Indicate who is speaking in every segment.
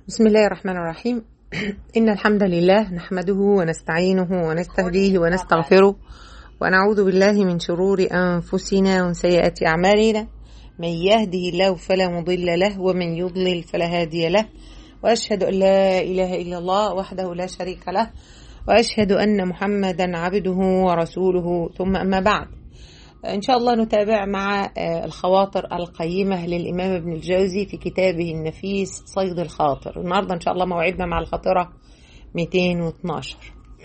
Speaker 1: بسم الله الرحمن الرحيم إن الحمد لله نحمده ونستعينه ونستهديه ونستغفره ونعوذ بالله من شرور أنفسنا ومن سيئات أعمالنا من يهده الله فلا مضل له ومن يضلل فلا هادي له وأشهد أن لا إله إلا الله وحده لا شريك له وأشهد أن محمدا عبده ورسوله ثم أما بعد إن شاء الله نتابع مع الخواطر القيمة للإمام ابن الجوزي في كتابه النفيس صيد الخاطر النهاردة إن شاء الله موعدنا مع الخاطرة 212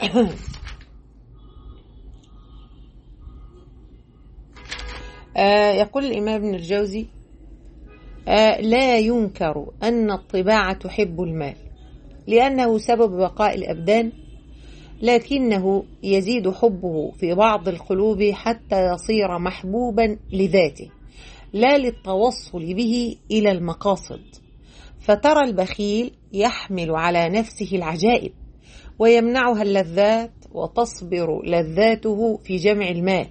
Speaker 1: يقول الإمام ابن الجوزي لا ينكر أن الطباع تحب المال لأنه سبب بقاء الأبدان لكنه يزيد حبه في بعض القلوب حتى يصير محبوبا لذاته لا للتوصل به الى المقاصد فترى البخيل يحمل على نفسه العجائب ويمنعها اللذات وتصبر لذاته في جمع المال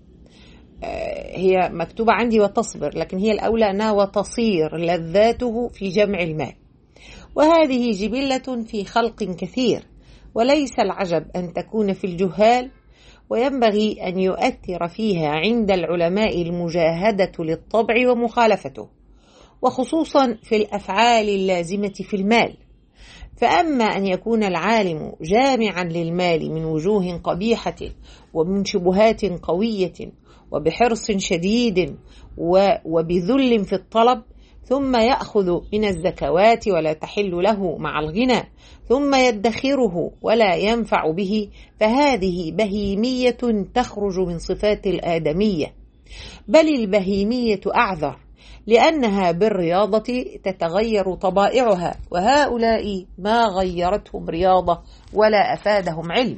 Speaker 1: هي مكتوبة عندي وتصبر لكن هي الأولى أنها وتصير لذاته في جمع المال وهذه جبلة في خلق كثير وليس العجب أن تكون في الجهال وينبغي أن يؤثر فيها عند العلماء المجاهدة للطبع ومخالفته وخصوصا في الأفعال اللازمة في المال فأما أن يكون العالم جامعا للمال من وجوه قبيحة ومن شبهات قوية وبحرص شديد وبذل في الطلب ثم يأخذ من الزكوات ولا تحل له مع الغنى ثم يدخره ولا ينفع به فهذه بهيمية تخرج من صفات الآدمية بل البهيمية أعذر لأنها بالرياضة تتغير طبائعها وهؤلاء ما غيرتهم رياضة ولا أفادهم علم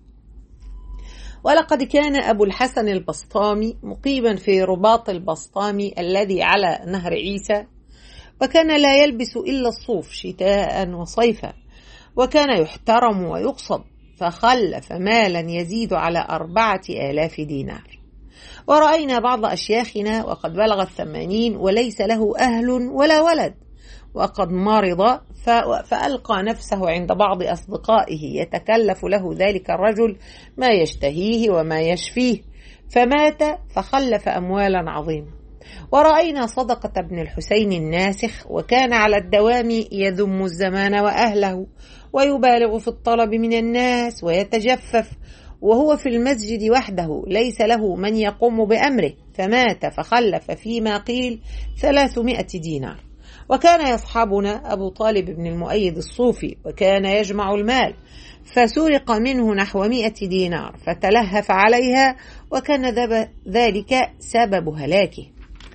Speaker 1: ولقد كان أبو الحسن البسطامي مقيما في رباط البسطامي الذي على نهر عيسى وكان لا يلبس إلا الصوف شتاء وصيفا وكان يحترم ويقصد فخلف مالا يزيد على أربعة آلاف دينار ورأينا بعض أشياخنا وقد بلغ الثمانين وليس له أهل ولا ولد وقد مرض فألقى نفسه عند بعض أصدقائه يتكلف له ذلك الرجل ما يشتهيه وما يشفيه فمات فخلف أموالا عظيمة ورأينا صدقة بن الحسين الناسخ وكان على الدوام يذم الزمان وأهله ويبالغ في الطلب من الناس ويتجفف وهو في المسجد وحده ليس له من يقوم بأمره فمات فخلف فيما قيل ثلاثمائة دينار وكان يصحبنا أبو طالب بن المؤيد الصوفي وكان يجمع المال فسرق منه نحو مئة دينار فتلهف عليها وكان ذلك سبب هلاكه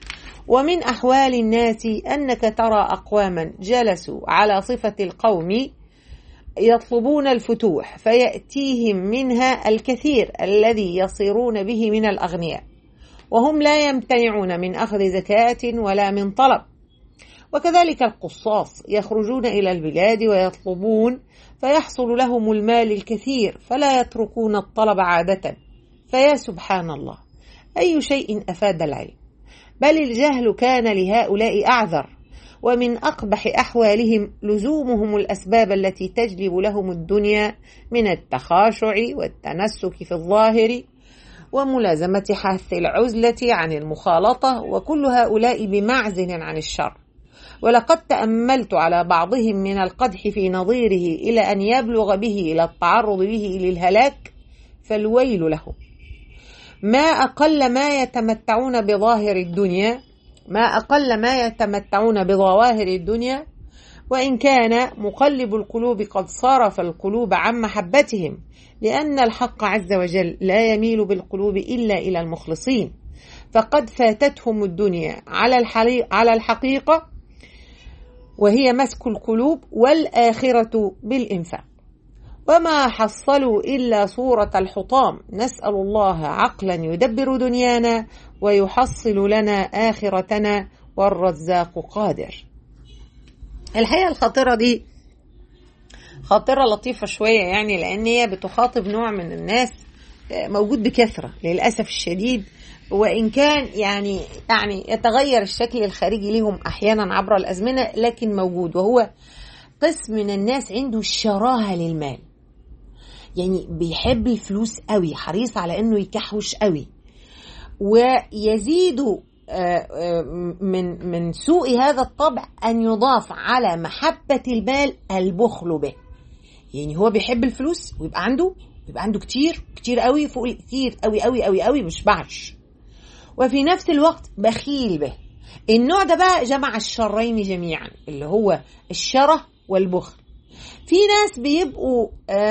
Speaker 1: ومن أحوال الناس أنك ترى أقواما جلسوا على صفة القوم يطلبون الفتوح فيأتيهم منها الكثير الذي يصيرون به من الأغنياء وهم لا يمتنعون من أخذ زكاة ولا من طلب وكذلك القصاص يخرجون إلى البلاد ويطلبون فيحصل لهم المال الكثير فلا يتركون الطلب عادة فيا سبحان الله أي شيء أفاد العلم بل الجهل كان لهؤلاء أعذر ومن أقبح أحوالهم لزومهم الأسباب التي تجلب لهم الدنيا من التخاشع والتنسك في الظاهر وملازمة حث العزلة عن المخالطة وكل هؤلاء بمعزل عن الشر ولقد تأملت على بعضهم من القدح في نظيره إلى أن يبلغ به إلى التعرض به للهلاك فالويل لهم ما أقل ما يتمتعون بظاهر الدنيا ما أقل ما يتمتعون بظواهر الدنيا وإن كان مقلب القلوب قد صرف القلوب عن محبتهم لأن الحق عز وجل لا يميل بالقلوب إلا إلى المخلصين فقد فاتتهم الدنيا على على الحقيقة وهي مسك القلوب والآخرة بالإنفاق وما حصلوا إلا صورة الحطام نسأل الله عقلا يدبر دنيانا ويحصل لنا آخرتنا والرزاق قادر الحقيقة الخطيرة دي خاطرة لطيفة شوية يعني لأن هي بتخاطب نوع من الناس موجود بكثرة للأسف الشديد وإن كان يعني يعني يتغير الشكل الخارجي لهم أحيانا عبر الأزمنة لكن موجود وهو قسم من الناس عنده الشراهة للمال يعني بيحب الفلوس قوي حريص على انه يكحوش قوي ويزيد من من سوء هذا الطبع ان يضاف على محبه المال البخل به يعني هو بيحب الفلوس ويبقى عنده يبقى عنده كتير كتير قوي فوق كتير قوي قوي قوي قوي مش بعش وفي نفس الوقت بخيل به النوع ده بقى جمع الشرين جميعا اللي هو الشره والبخل في ناس بيبقوا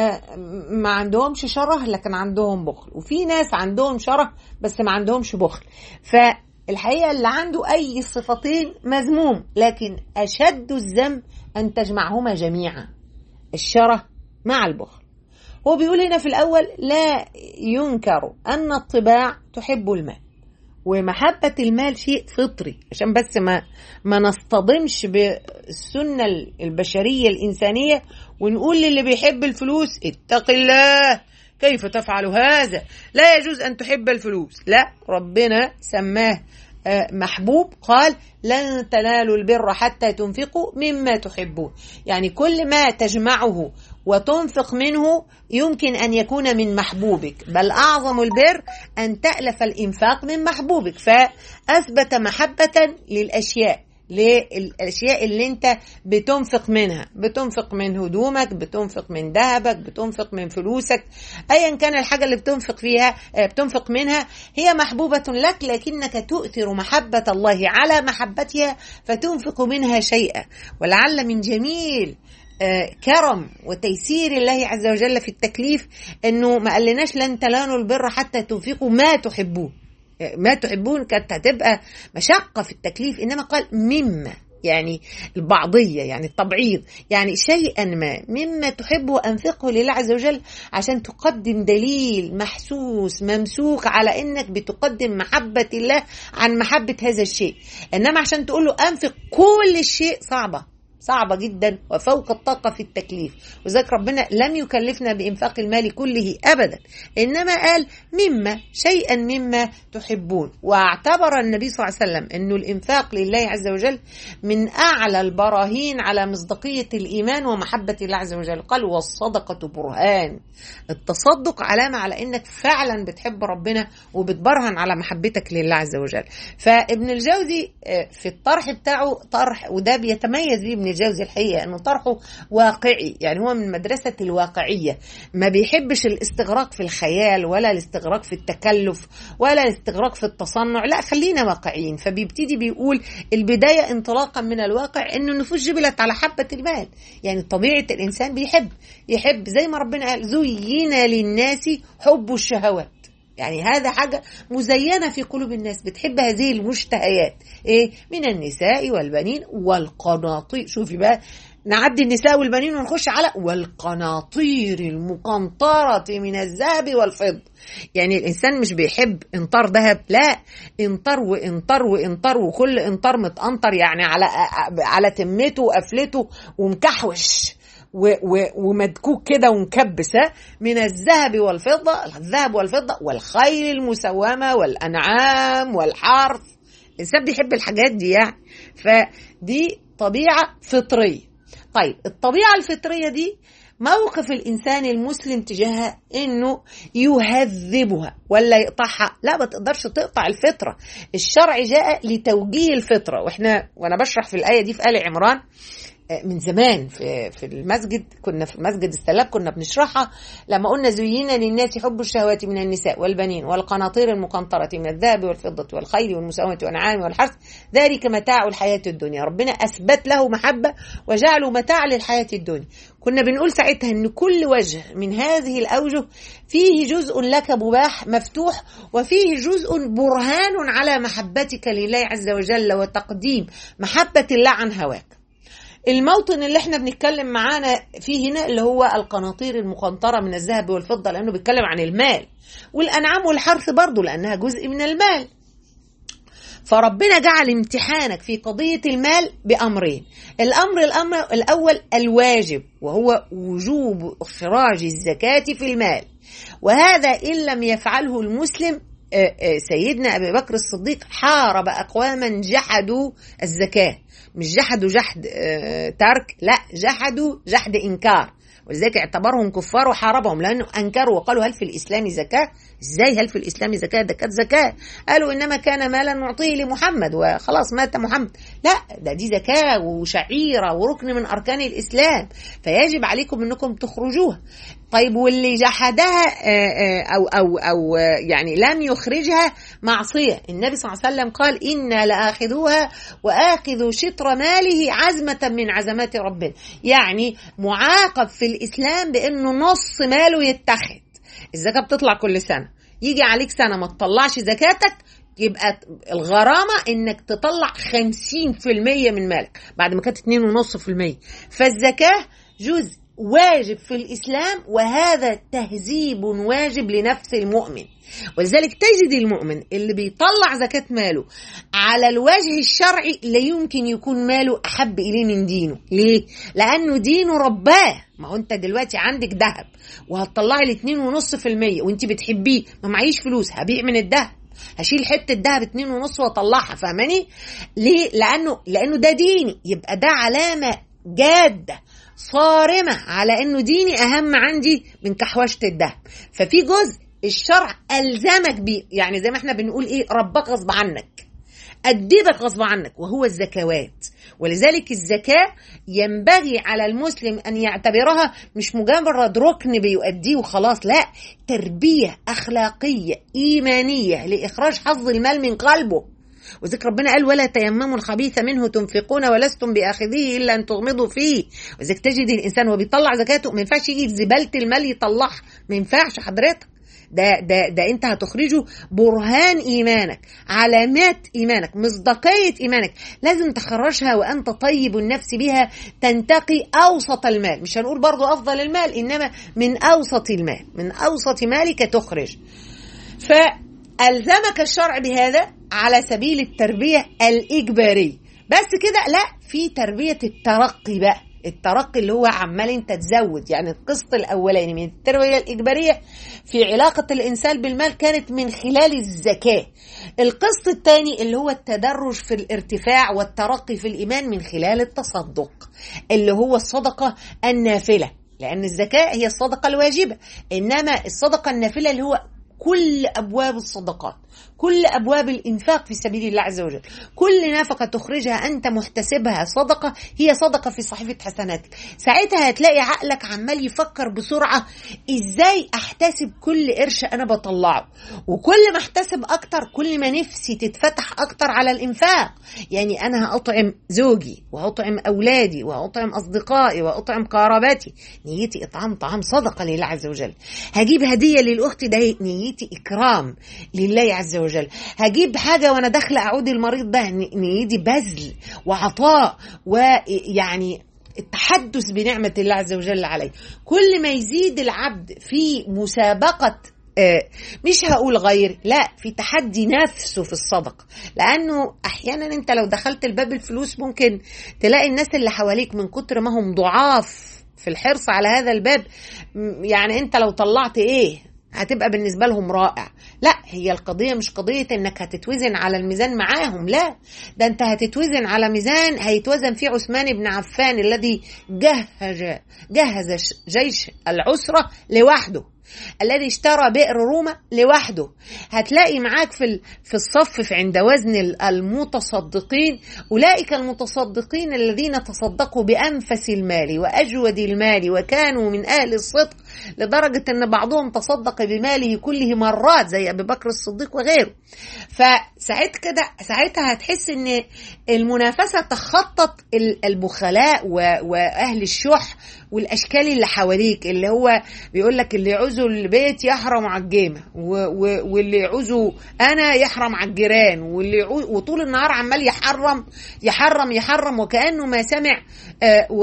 Speaker 1: ما عندهمش شره لكن عندهم بخل وفي ناس عندهم شره بس ما عندهمش بخل فالحقيقه اللي عنده اي صفتين مذموم لكن اشد الذنب ان تجمعهما جميعا الشره مع البخل هو بيقول هنا في الاول لا ينكر ان الطباع تحب المال ومحبة المال شيء فطري عشان بس ما ما نصطدمش بالسنة البشرية الإنسانية ونقول للي بيحب الفلوس اتق الله كيف تفعل هذا لا يجوز أن تحب الفلوس لا ربنا سماه محبوب قال لن تنالوا البر حتى تنفقوا مما تحبون يعني كل ما تجمعه وتنفق منه يمكن ان يكون من محبوبك بل اعظم البر ان تالف الانفاق من محبوبك فاثبت محبه للاشياء للاشياء اللي انت بتنفق منها بتنفق من هدومك بتنفق من ذهبك بتنفق من فلوسك ايا كان الحاجه اللي بتنفق فيها بتنفق منها هي محبوبه لك لكنك تؤثر محبه الله على محبتها فتنفق منها شيئا ولعل من جميل كرم وتيسير الله عز وجل في التكليف انه ما قالناش لن تنالوا البر حتى تنفقوا ما تحبون ما تحبون كانت هتبقى مشقة في التكليف إنما قال مما يعني البعضية يعني التبعيض يعني شيئا ما مما تحبه أنفقه لله عز وجل عشان تقدم دليل محسوس ممسوك على إنك بتقدم محبة الله عن محبة هذا الشيء إنما عشان تقول له أنفق كل الشيء صعبة صعبة جدا وفوق الطاقة في التكليف وذلك ربنا لم يكلفنا بإنفاق المال كله أبدا إنما قال مما شيئا مما تحبون واعتبر النبي صلى الله عليه وسلم أنه الإنفاق لله عز وجل من أعلى البراهين على مصداقية الإيمان ومحبة الله عز وجل قال والصدقة برهان التصدق علامة على أنك فعلا بتحب ربنا وبتبرهن على محبتك لله عز وجل فابن الجوزي في الطرح بتاعه طرح وده بيتميز بيه ابن الجوزي الحقيقه انه طرحه واقعي يعني هو من مدرسه الواقعيه ما بيحبش الاستغراق في الخيال ولا الاستغراق في التكلف ولا الاستغراق في التصنع لا خلينا واقعيين فبيبتدي بيقول البدايه انطلاقا من الواقع انه النفوس جبلت على حبه المال يعني طبيعه الانسان بيحب يحب زي ما ربنا قال زين للناس حب الشهوات يعني هذا حاجة مزينة في قلوب الناس بتحب هذه المشتهيات إيه من النساء والبنين والقناطير شوفي بقى نعدي النساء والبنين ونخش على والقناطير المقنطرة من الذهب والفضة يعني الإنسان مش بيحب إنطار ذهب لا إنطار وإنطار وإنطار وكل إنطار متأنطر يعني على على تمته وقفلته ومكحوش و و ومدكوك كده ومكبس من الذهب والفضة الذهب والفضة والخيل المسومة والأنعام والحرث الإنسان بيحب الحاجات دي يعني فدي طبيعة فطرية طيب الطبيعة الفطرية دي موقف الانسان المسلم تجاهها انه يهذبها ولا يقطعها لا ما تقدرش تقطع الفطره الشرع جاء لتوجيه الفطره واحنا وانا بشرح في الايه دي في ال عمران من زمان في في المسجد كنا في مسجد السلاب كنا بنشرحها لما قلنا زين للناس حب الشهوات من النساء والبنين والقناطير المقنطرة من الذهب والفضة والخيل والمساومة والأنعام والحرث ذلك متاع الحياة الدنيا ربنا أثبت له محبة وجعله متاع للحياة الدنيا كنا بنقول ساعتها ان كل وجه من هذه الاوجه فيه جزء لك مباح مفتوح وفيه جزء برهان على محبتك لله عز وجل وتقديم محبه الله عن هواك الموطن اللي احنا بنتكلم معانا فيه هنا اللي هو القناطير المقنطرة من الذهب والفضة لأنه بيتكلم عن المال والأنعام والحرث برضه لأنها جزء من المال فربنا جعل امتحانك في قضية المال بأمرين الأمر الأمر الأول الواجب وهو وجوب إخراج الزكاة في المال وهذا إن لم يفعله المسلم سيدنا أبي بكر الصديق حارب أقواما جحدوا الزكاة مش جحدوا جحد ترك لا جحدوا جحد إنكار ولذلك اعتبرهم كفار وحاربهم لانه انكروا وقالوا هل في الاسلام زكاه؟ ازاي هل في الاسلام زكاه؟ ده كانت زكاه قالوا انما كان مالا نعطيه لمحمد وخلاص مات محمد لا ده دي زكاه وشعيره وركن من اركان الاسلام فيجب عليكم انكم تخرجوها طيب واللي جحدها او او او يعني لم يخرجها معصيه النبي صلى الله عليه وسلم قال انا لاخذوها واخذ شطر ماله عزمه من عزمات ربنا يعني معاقب في الاسلام بانه نص ماله يتخذ الزكاه بتطلع كل سنه يجي عليك سنه ما تطلعش زكاتك يبقى الغرامة انك تطلع 50% من مالك بعد ما كانت 2.5% فالزكاة جزء واجب في الإسلام وهذا تهذيب واجب لنفس المؤمن ولذلك تجد المؤمن اللي بيطلع زكاة ماله على الوجه الشرعي لا يمكن يكون ماله أحب إليه من دينه ليه؟ لأنه دينه رباه ما هو أنت دلوقتي عندك ذهب وهتطلعي الاتنين ونص في المية وأنت بتحبيه ما معيش فلوس هبيع من الذهب هشيل حته دهب اتنين ونص واطلعها فاهماني؟ ليه؟ لانه لانه ده ديني يبقى ده علامه جاده صارمه على انه ديني اهم عندي من كحوشه الدهب ففي جزء الشرع الزمك بيه يعني زي ما احنا بنقول ايه ربك غصب عنك أدبك غصب عنك وهو الزكوات ولذلك الزكاة ينبغي على المسلم أن يعتبرها مش مجرد ركن بيؤديه وخلاص لا تربية أخلاقية إيمانية لإخراج حظ المال من قلبه وذكر ربنا قال ولا تيمموا الخبيث منه تنفقون ولستم باخذيه الا ان تغمضوا فيه وذلك تجد الانسان وهو بيطلع زكاته ما ينفعش يجي في زباله المال يطلعها ما ينفعش حضرتك ده ده ده انت هتخرجه برهان ايمانك علامات ايمانك مصداقيه ايمانك لازم تخرجها وانت طيب النفس بها تنتقي اوسط المال مش هنقول برضو افضل المال انما من اوسط المال من اوسط مالك تخرج فالزمك الشرع بهذا على سبيل التربيه الاجباريه بس كده لا في تربيه الترقي بقى الترقي اللي هو عمال انت تزود يعني القسط الاولاني من التربيه الاجباريه في علاقه الانسان بالمال كانت من خلال الزكاه القسط الثاني اللي هو التدرج في الارتفاع والترقي في الايمان من خلال التصدق اللي هو الصدقه النافله لان الزكاه هي الصدقه الواجبه انما الصدقه النافله اللي هو كل ابواب الصدقات كل ابواب الانفاق في سبيل الله عز وجل كل نفقه تخرجها انت محتسبها صدقه هي صدقه في صحيفه حسناتك ساعتها هتلاقي عقلك عمال يفكر بسرعه ازاي احتسب كل قرش انا بطلعه وكل ما احتسب اكتر كل ما نفسي تتفتح اكتر على الانفاق يعني انا هاطعم زوجي وهطعم اولادي وهطعم اصدقائي واطعم قراباتي نيتي اطعام طعام صدقه لله عز وجل هجيب هديه للاخت ده نيتي اكرام لله عز وجل هجيب حاجة وأنا داخلة أعود المريض ده نيتي بذل وعطاء ويعني التحدث بنعمة الله عز وجل عليه كل ما يزيد العبد في مسابقة مش هقول غير لا في تحدي نفسه في الصدقه لانه احيانا انت لو دخلت الباب الفلوس ممكن تلاقي الناس اللي حواليك من كتر ما هم ضعاف في الحرص على هذا الباب يعني انت لو طلعت ايه هتبقى بالنسبه لهم رائع لا هي القضيه مش قضيه انك هتتوزن على الميزان معاهم لا ده انت هتتوزن على ميزان هيتوزن فيه عثمان بن عفان الذي جهز جهز جيش العسره لوحده الذي اشترى بئر روما لوحده هتلاقي معاك في في الصف في عند وزن المتصدقين اولئك المتصدقين الذين تصدقوا بانفس المال واجود المال وكانوا من اهل الصدق لدرجه ان بعضهم تصدق بماله كله مرات زي ابي بكر الصديق وغيره فساعت كده ساعتها هتحس ان المنافسه تخطط البخلاء واهل الشح والاشكال اللي حواليك اللي هو بيقول لك اللي يعوزه البيت يحرم على الجيمه واللي يعوزه انا يحرم على الجيران واللي يعوز وطول النهار عمال يحرم يحرم يحرم وكانه ما سمع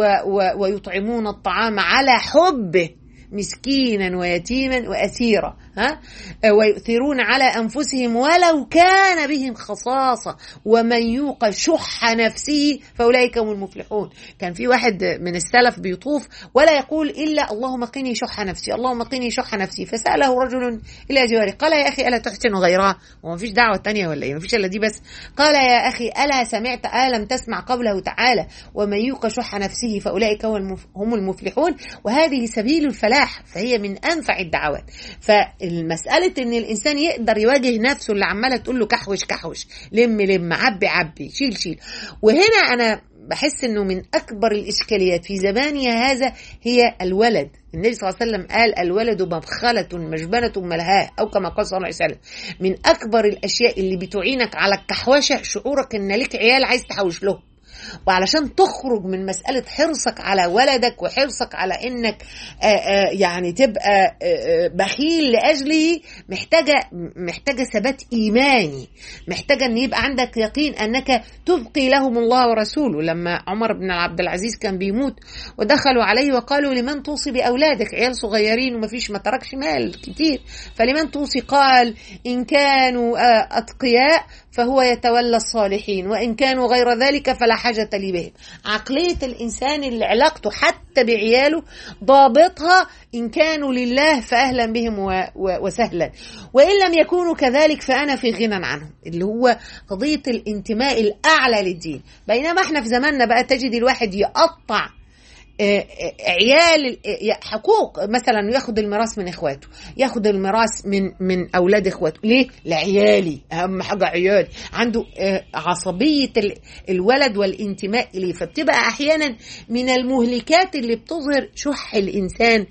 Speaker 1: ويطعمون الطعام على حبه مسكينا ويتيما واسيرا ها ويؤثرون على انفسهم ولو كان بهم خصاصه ومن يوق شح نفسه فاولئك هم المفلحون كان في واحد من السلف بيطوف ولا يقول الا اللهم قني شح نفسي اللهم قني شح نفسي فساله رجل الى جواره قال يا اخي الا تحسن غيرها وما فيش دعوه تانية ولا ايه ما فيش الا دي بس قال يا اخي الا سمعت الم تسمع قوله تعالى ومن يوق شح نفسه فاولئك هم المفلحون وهذه سبيل الفلاح فهي من انفع الدعوات فالمساله ان الانسان يقدر يواجه نفسه اللي عماله تقول له كحوش كحوش لم لم عبي عبي شيل شيل وهنا انا بحس انه من اكبر الاشكاليات في زمانها هذا هي الولد النبي صلى الله عليه وسلم قال الولد مبخلة مجبنة ملهاة أو كما قال صلى الله عليه وسلم من أكبر الأشياء اللي بتعينك على الكحوشة شعورك إن لك عيال عايز تحوش له وعلشان تخرج من مسألة حرصك على ولدك وحرصك على انك يعني تبقى بخيل لأجله محتاجة محتاجة ثبات إيماني محتاجة ان يبقى عندك يقين انك تبقي لهم الله ورسوله لما عمر بن عبد العزيز كان بيموت ودخلوا عليه وقالوا لمن توصي بأولادك عيال صغيرين ومفيش ما تركش مال كتير فلمن توصي قال إن كانوا أتقياء فهو يتولى الصالحين وإن كانوا غير ذلك فلا حاجة لي بهم عقلية الإنسان اللي علاقته حتى بعياله ضابطها إن كانوا لله فأهلا بهم وسهلا وإن لم يكونوا كذلك فأنا في غنى عنهم اللي هو قضية الانتماء الأعلى للدين بينما احنا في زماننا بقى تجد الواحد يقطع عيال حقوق مثلا ياخد الميراث من اخواته ياخد الميراث من من اولاد اخواته ليه لعيالي اهم حاجه عيالي عنده عصبيه الولد والانتماء اليه فبتبقى احيانا من المهلكات اللي بتظهر شح الانسان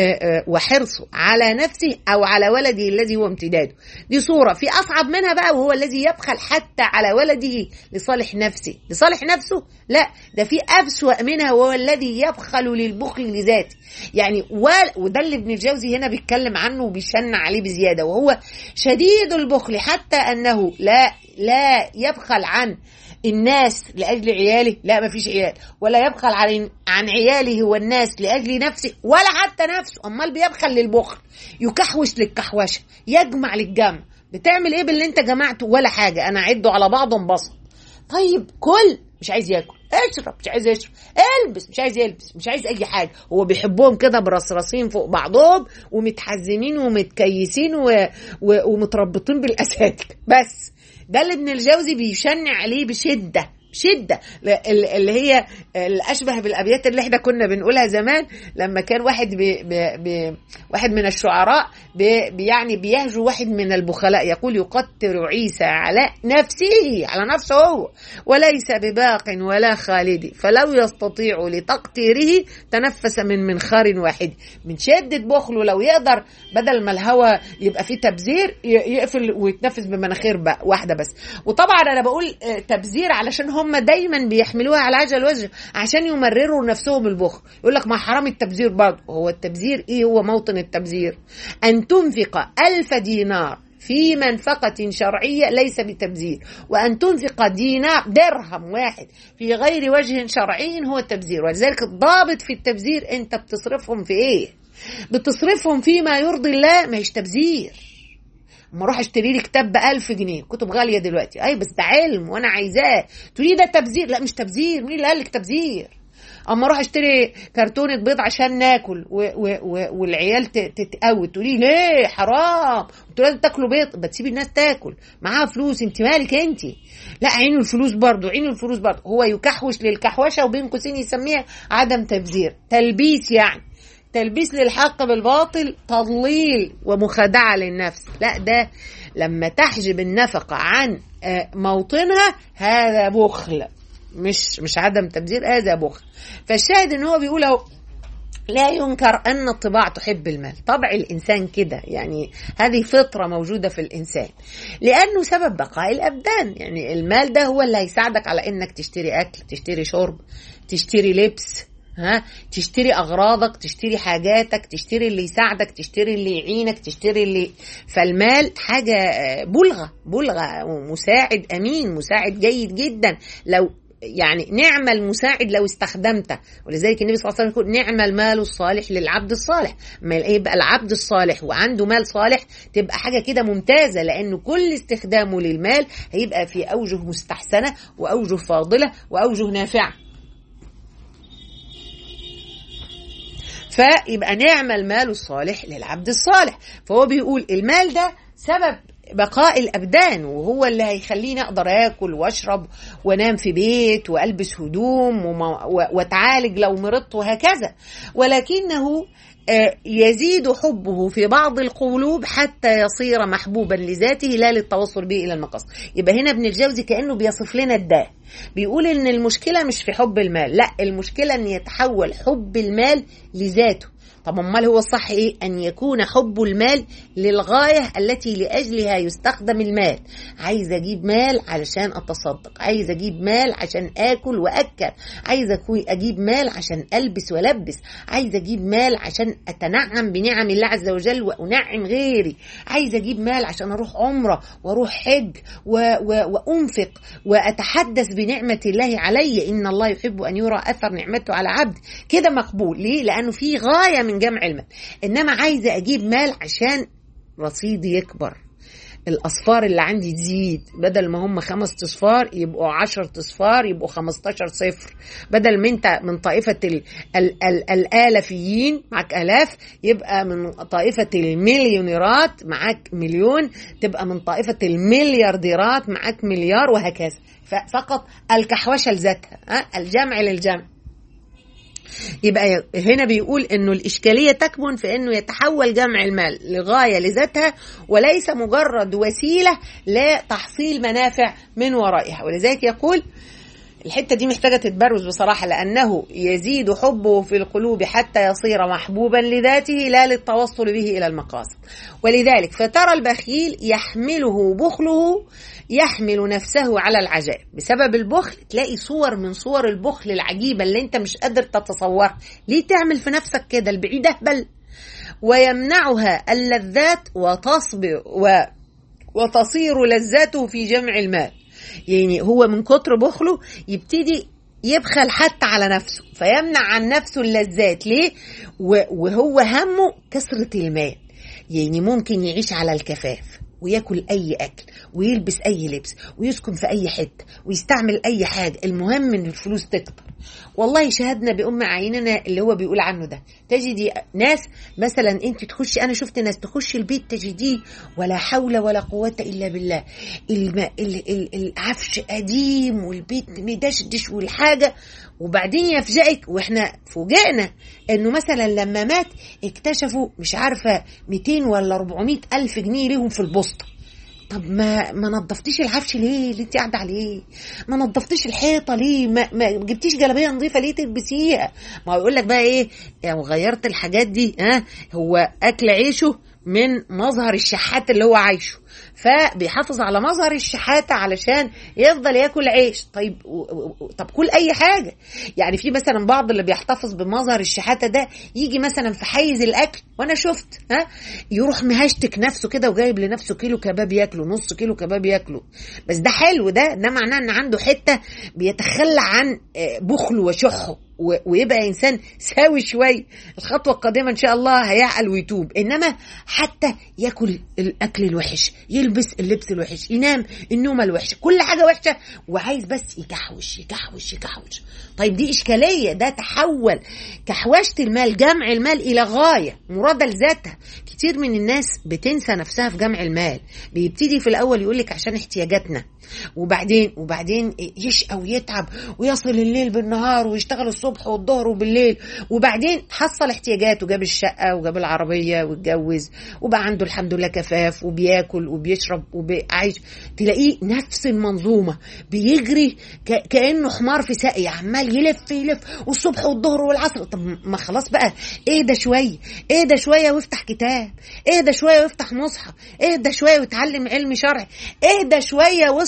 Speaker 1: وحرصه على نفسه او على ولده الذي هو امتداده دي صوره في اصعب منها بقى وهو الذي يبخل حتى على ولده لصالح نفسه لصالح نفسه لا ده في أسوأ منها وهو الذي يبخل للبخل لذاته يعني وده اللي ابن الجوزي هنا بيتكلم عنه وبيشن عليه بزيادة وهو شديد البخل حتى أنه لا لا يبخل عن الناس لاجل عياله لا ما فيش عيال ولا يبخل عن عن عياله والناس لاجل نفسه ولا حتى نفسه امال بيبخل للبخل يكحوش للكحوشه يجمع للجمع بتعمل ايه باللي انت جمعته ولا حاجه انا اعده على بعضه انبسط طيب كل مش عايز ياكل اشرب مش عايز يشرب البس مش عايز يلبس مش عايز اي حاجه هو بيحبهم كده برصرصين فوق بعضهم ومتحزمين ومتكيسين و... و... ومتربطين بالاساتك بس ده اللي ابن الجوزي بيشنع عليه بشده شدة اللي هي الأشبه بالأبيات اللي احنا كنا بنقولها زمان لما كان واحد بي بي بي واحد من الشعراء بي يعني بيهجو واحد من البخلاء يقول يقتر عيسى على نفسه على نفسه هو وليس بباق ولا خالد فلو يستطيع لتقطيره تنفس من منخار واحد من شدة بخله لو يقدر بدل ما الهواء يبقى فيه تبذير يقفل ويتنفس بمناخير بقى واحدة بس وطبعا أنا بقول تبذير علشان هم هم دايما بيحملوها على عجل وجه عشان يمرروا نفسهم البخل يقول لك ما حرام التبذير برضه هو التبذير ايه هو موطن التبذير ان تنفق ألف دينار في منفقة شرعية ليس بتبذير وأن تنفق دينار درهم واحد في غير وجه شرعي هو التبذير ولذلك الضابط في التبذير أنت بتصرفهم في إيه بتصرفهم فيما يرضي الله ما هيش تبذير اما اروح اشتري لي كتاب ب 1000 جنيه كتب غاليه دلوقتي اي بس ده علم وانا عايزاه تقولي ده تبذير لا مش تبذير مين اللي قال لك تبذير اما اروح اشتري كرتونه بيض عشان ناكل و و و والعيال تتقوي تقولي ليه حرام انتوا لازم تاكلوا بيض بتسيبي الناس تاكل معاها فلوس انت مالك انت لا عينوا الفلوس برضه عينوا الفلوس برضه هو يكحوش للكحوشه وبين قوسين يسميها عدم تبذير تلبيس يعني تلبيس للحق بالباطل تضليل ومخادعة للنفس لا ده لما تحجب النفقة عن موطنها هذا بخل مش مش عدم تبذير هذا بخل فالشاهد ان هو بيقول اهو لا ينكر ان الطباع تحب المال طبع الانسان كده يعني هذه فطره موجوده في الانسان لانه سبب بقاء الابدان يعني المال ده هو اللي هيساعدك على انك تشتري اكل تشتري شرب تشتري لبس ها تشتري اغراضك تشتري حاجاتك تشتري اللي يساعدك تشتري اللي يعينك تشتري اللي فالمال حاجه بلغه بلغه مساعد امين مساعد جيد جدا لو يعني نعم المساعد لو استخدمته ولذلك النبي صلى الله عليه وسلم يقول نعم المال الصالح للعبد الصالح ما يبقى العبد الصالح وعنده مال صالح تبقى حاجه كده ممتازه لانه كل استخدامه للمال هيبقى في اوجه مستحسنه واوجه فاضله واوجه نافعه فيبقى نعم المال الصالح للعبد الصالح فهو بيقول المال ده سبب بقاء الابدان وهو اللي هيخليني اقدر اكل واشرب وانام في بيت والبس هدوم واتعالج لو مرضت وهكذا ولكنه يزيد حبه في بعض القلوب حتى يصير محبوبا لذاته لا للتوصل به الى المقاصد يبقى هنا ابن الجوزي كانه بيصف لنا الداء بيقول ان المشكله مش في حب المال لا المشكله ان يتحول حب المال لذاته طب امال هو الصح ايه ان يكون حب المال للغايه التي لاجلها يستخدم المال عايز اجيب مال علشان اتصدق عايز اجيب مال عشان اكل واكل عايز اجيب مال عشان البس والبس عايز اجيب مال عشان اتنعم بنعم الله عز وجل وانعم غيري عايز اجيب مال عشان اروح عمره واروح حج و... و... وانفق واتحدث بنعمه الله علي ان الله يحب ان يرى اثر نعمته على عبد كده مقبول ليه لانه في غايه من جمع المال انما عايزه اجيب مال عشان رصيدي يكبر الاصفار اللي عندي تزيد بدل ما هم خمس اصفار يبقوا عشر اصفار يبقوا خمستاشر صفر بدل ما انت من طائفة ال ال ال الالافيين معاك الاف يبقى من طائفة المليونيرات معاك مليون تبقى من طائفة المليارديرات معاك مليار وهكذا فقط الكحوشة لذاتها الجمع للجمع يبقى هنا بيقول انه الاشكاليه تكمن في انه يتحول جمع المال لغايه لذاتها وليس مجرد وسيله لتحصيل منافع من ورائها ولذلك يقول الحتة دي محتاجة تتبرز بصراحة لأنه يزيد حبه في القلوب حتى يصير محبوبا لذاته لا للتوصل به إلى المقاصد ولذلك فترى البخيل يحمله بخله يحمل نفسه على العجائب بسبب البخل تلاقي صور من صور البخل العجيبة اللي انت مش قادر تتصورها ليه تعمل في نفسك كده البعيد أهبل ويمنعها اللذات وتصبر و وتصير لذاته في جمع المال يعني هو من كتر بخله يبتدي يبخل حتى على نفسه فيمنع عن نفسه اللذات ليه وهو همه كثرة المال يعني ممكن يعيش على الكفاف وياكل اي اكل ويلبس اي لبس ويسكن في اي حته ويستعمل اي حاجه المهم ان الفلوس تكتر والله شهدنا بام عيننا اللي هو بيقول عنه ده تجدي ناس مثلا انت تخشي انا شفت ناس تخشي البيت تجديه ولا حول ولا قوه الا بالله الم... ال... ال... العفش قديم والبيت مدشدش والحاجه وبعدين يفجئك واحنا فوجئنا انه مثلا لما مات اكتشفوا مش عارفه 200 ولا 400 الف جنيه ليهم في البوسطه طب ما ما نظفتيش العفش ليه اللي انت قاعده عليه ما نظفتيش الحيطه ليه ما, ما جبتيش جلابيه نظيفه ليه تلبسيها ما هو يقول لك بقى ايه يعني غيرت الحاجات دي ها هو اكل عيشه من مظهر الشحات اللي هو عايشه فبيحافظ على مظهر الشحاتة علشان يفضل ياكل عيش طيب طب كل اي حاجة يعني في مثلا بعض اللي بيحتفظ بمظهر الشحاتة ده يجي مثلا في حيز الاكل وانا شفت ها يروح مهشتك نفسه كده وجايب لنفسه كيلو كباب ياكله نص كيلو كباب ياكله بس ده حلو ده ده معناه ان عنده حتة بيتخلى عن بخله وشحه ويبقى انسان ساوي شوي الخطوه القادمه ان شاء الله هيعقل ويتوب انما حتى ياكل الاكل الوحش يلبس اللبس الوحش ينام النومه الوحشه كل حاجه وحشه وعايز بس يكحوش يكحوش يكحوش طيب دي اشكاليه ده تحول كحوشه المال جمع المال الى غايه مراده لذاتها كتير من الناس بتنسى نفسها في جمع المال بيبتدي في الاول يقول لك عشان احتياجاتنا وبعدين وبعدين يشقى ويتعب ويصل الليل بالنهار ويشتغل الصبح والظهر وبالليل وبعدين حصل احتياجاته جاب الشقه وجاب العربيه واتجوز وبقى عنده الحمد لله كفاف وبياكل وبيشرب وبيعيش تلاقيه نفس المنظومه بيجري كانه حمار في ساقية عمال يلف يلف والصبح والظهر والعصر طب ما خلاص بقى اهدى شويه اهدى شويه وافتح كتاب اهدى شويه وافتح مصحف اهدى شويه واتعلم علم شرعي اهدى شويه واصبر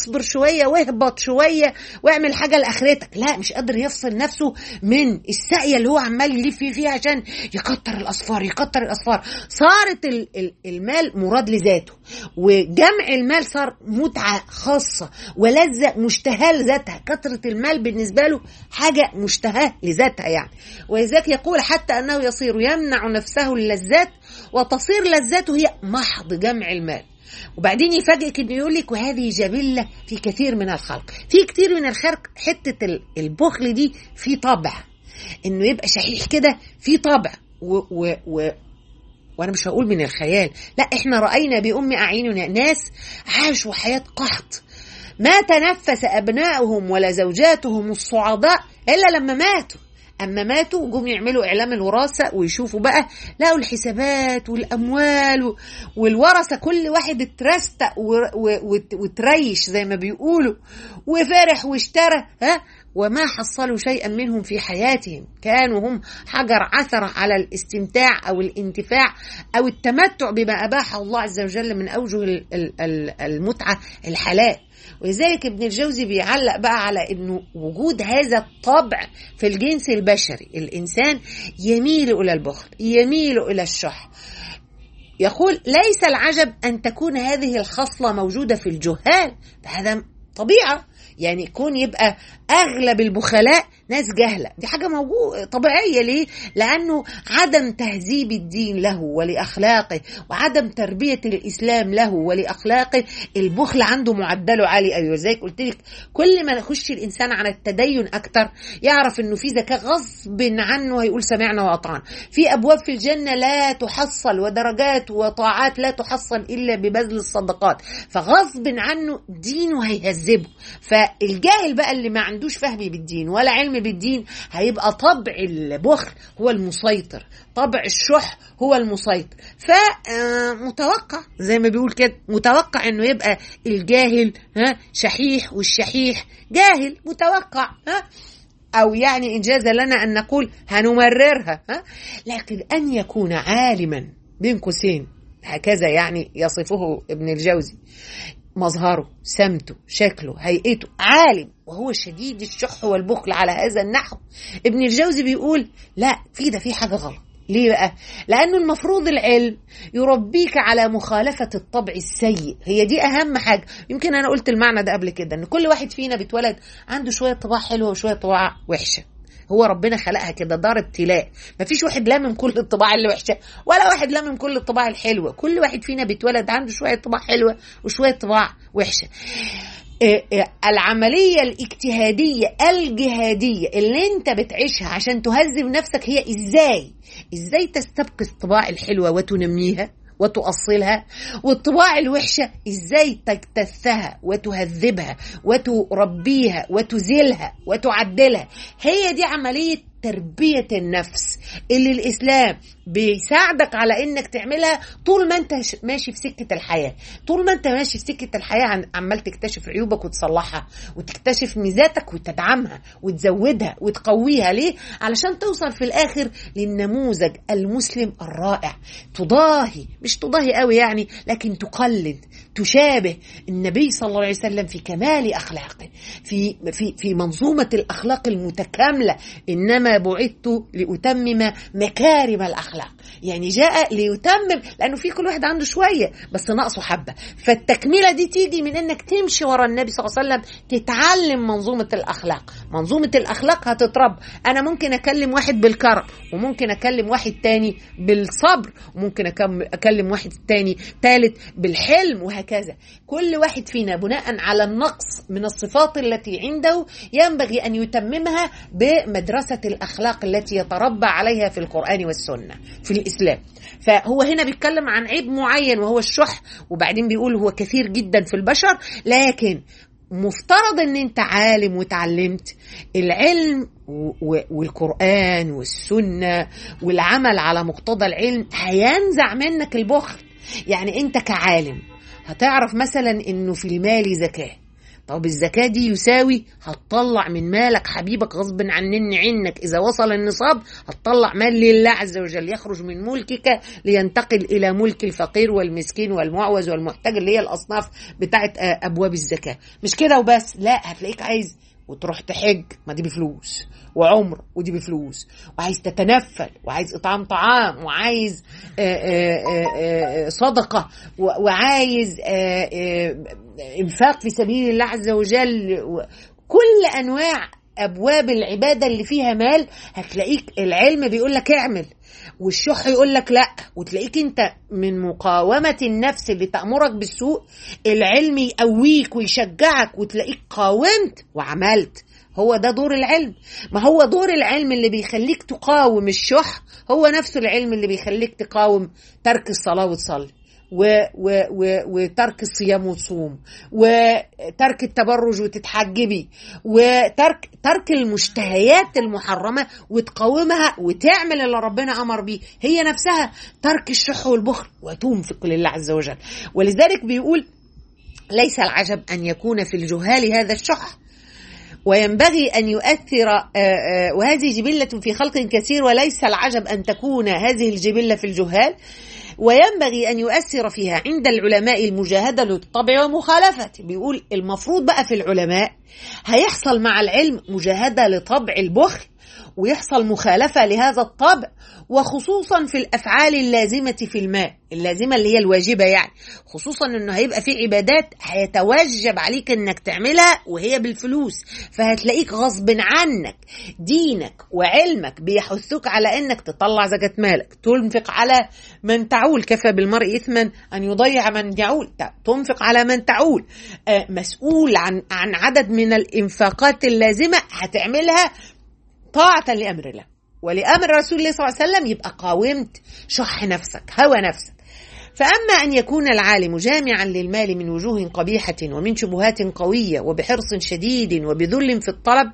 Speaker 1: اصبر شويه واهبط شويه واعمل حاجه لاخرتك لا مش قادر يفصل نفسه من الساقيه اللي هو عمال يلف فيها عشان يكتر الاصفار يكتر الاصفار صارت المال مراد لذاته وجمع المال صار متعه خاصه ولذه مشتهاه لذاتها كثره المال بالنسبه له حاجه مشتهاه لذاتها يعني ولذلك يقول حتى انه يصير يمنع نفسه اللذات وتصير لذاته هي محض جمع المال وبعدين يفاجئك انه يقول لك وهذه جبله في كثير من الخلق في كثير من الخلق حته البخل دي في طبع انه يبقى شحيح كده في طبع و, و, و وانا مش هقول من الخيال لا احنا راينا بام اعيننا ناس عاشوا حياه قحط ما تنفس ابنائهم ولا زوجاتهم الصعداء الا لما ماتوا اما ماتوا جم يعملوا اعلام الوراثه ويشوفوا بقى لقوا الحسابات والاموال والورثه كل واحد اترستق وتريش زي ما بيقولوا وفرح واشترى ها وما حصلوا شيئا منهم في حياتهم كانوا هم حجر عثرة على الاستمتاع أو الانتفاع أو التمتع بما أباحه الله عز وجل من أوجه المتعة الحلال ولذلك ابن الجوزي بيعلق بقى على انه وجود هذا الطبع في الجنس البشري الانسان يميل الى البخل يميل الى الشح يقول ليس العجب ان تكون هذه الخصله موجوده في الجهال هذا طبيعه يعني يكون يبقى اغلب البخلاء ناس جهله دي حاجه موجوده طبيعيه ليه لانه عدم تهذيب الدين له ولاخلاقه وعدم تربيه الاسلام له ولاخلاقه البخل عنده معدله عالي قوي وزيك قلت لك كل ما يخش الانسان على التدين اكتر يعرف انه في ذكاء غصب عنه هيقول سمعنا واطعنا في ابواب في الجنه لا تحصل ودرجات وطاعات لا تحصل الا ببذل الصدقات فغصب عنه دينه هيهذبه فالجاهل بقى اللي ما عندوش فهم بالدين ولا علم بالدين هيبقى طبع البخل هو المسيطر طبع الشح هو المسيطر فمتوقع زي ما بيقول كده متوقع انه يبقى الجاهل ها شحيح والشحيح جاهل متوقع ها أو يعني إن جاز لنا أن نقول هنمررها ها؟ لكن أن يكون عالما بين قوسين هكذا يعني يصفه ابن الجوزي مظهره سمته شكله هيئته عالم وهو شديد الشح والبخل على هذا النحو ابن الجوزي بيقول لا في ده في حاجة غلط ليه بقى؟ لأنه المفروض العلم يربيك على مخالفة الطبع السيء هي دي أهم حاجة يمكن أنا قلت المعنى ده قبل كده أن كل واحد فينا بيتولد عنده شوية طباع حلوة وشوية طباع وحشة هو ربنا خلقها كده دار ابتلاء مفيش واحد لامم كل الطباع اللي وحشه ولا واحد لامم كل الطباع الحلوه كل واحد فينا بيتولد عنده شويه طباع حلوه وشويه طباع وحشه العملية الاجتهادية الجهادية اللي انت بتعيشها عشان تهذب نفسك هي ازاي ازاي تستبقي الطباع الحلوة وتنميها وتؤصلها والطباع الوحشة ازاي تجتثها وتهذبها وتربيها وتزيلها وتعدلها هي دي عملية تربية النفس اللي الإسلام بيساعدك على إنك تعملها طول ما أنت ماشي في سكة الحياة طول ما أنت ماشي في سكة الحياة عمال تكتشف عيوبك وتصلحها وتكتشف ميزاتك وتدعمها وتزودها وتقويها ليه؟ علشان توصل في الآخر للنموذج المسلم الرائع تضاهي مش تضاهي قوي يعني لكن تقلد تشابه النبي صلى الله عليه وسلم في كمال أخلاقه في في في منظومة الأخلاق المتكاملة إنما بعثت لأتمم مكارم الأخلاق يعني جاء ليتمم لأنه في كل واحد عنده شوية بس ناقصه حبة فالتكملة دي تيجي من إنك تمشي ورا النبي صلى الله عليه وسلم تتعلم منظومة الأخلاق منظومة الأخلاق هتتربى أنا ممكن أكلم واحد بالكرم وممكن أكلم واحد تاني بالصبر وممكن أكلم واحد تاني تالت بالحلم وهكذا كل واحد فينا بناء على النقص من الصفات التي عنده ينبغي أن يتممها بمدرسة الأخلاق التي يتربى عليها في القرآن والسنة في الإسلام فهو هنا بيتكلم عن عيب معين وهو الشح وبعدين بيقول هو كثير جدا في البشر لكن مفترض ان انت عالم وتعلمت العلم والقرآن والسنة والعمل على مقتضى العلم هينزع منك البخل يعني انت كعالم هتعرف مثلا انه في المال زكاه طب الزكاة دي يساوي هتطلع من مالك حبيبك غصب عنن عنك إذا وصل النصاب هتطلع مال لله عز وجل يخرج من ملكك لينتقل إلى ملك الفقير والمسكين والمعوز والمحتاج اللي هي الأصناف بتاعت أبواب الزكاة مش كده وبس لا هتلاقيك عايز وتروح تحج ما دي بفلوس وعمر ودي بفلوس وعايز تتنفل وعايز اطعام طعام وعايز آآ آآ صدقه وعايز آآ انفاق في سبيل الله عز وجل كل انواع ابواب العباده اللي فيها مال هتلاقيك العلم بيقول لك اعمل والشح يقول لك لا وتلاقيك انت من مقاومه النفس اللي تامرك بالسوء العلم يقويك ويشجعك وتلاقيك قاومت وعملت هو ده دور العلم ما هو دور العلم اللي بيخليك تقاوم الشح هو نفسه العلم اللي بيخليك تقاوم ترك الصلاه وتصلي و و و وترك الصيام وتصوم وترك التبرج وتتحجبي وترك ترك المشتهيات المحرمه وتقاومها وتعمل اللي ربنا امر بيه هي نفسها ترك الشح والبخل وتنفق لله عز وجل ولذلك بيقول ليس العجب ان يكون في الجهال هذا الشح وينبغي أن يؤثر وهذه جبلة في خلق كثير وليس العجب أن تكون هذه الجبلة في الجهال وينبغي أن يؤثر فيها عند العلماء المجاهدة للطبع ومخالفته بيقول المفروض بقى في العلماء هيحصل مع العلم مجاهدة لطبع البخل ويحصل مخالفة لهذا الطبع وخصوصا في الأفعال اللازمة في المال اللازمة اللي هي الواجبة يعني خصوصا انه هيبقى في عبادات هيتوجب عليك انك تعملها وهي بالفلوس فهتلاقيك غصب عنك دينك وعلمك بيحثوك على انك تطلع زكاة مالك تنفق على من تعول كفى بالمرء اثما ان يضيع من يعول تنفق على من تعول مسؤول عن عن عدد من الانفاقات اللازمة هتعملها طاعة لأمر الله ولأمر رسول الله صلى الله عليه وسلم يبقى قاومت شح نفسك هوى نفسك فأما أن يكون العالم جامعا للمال من وجوه قبيحة ومن شبهات قوية وبحرص شديد وبذل في الطلب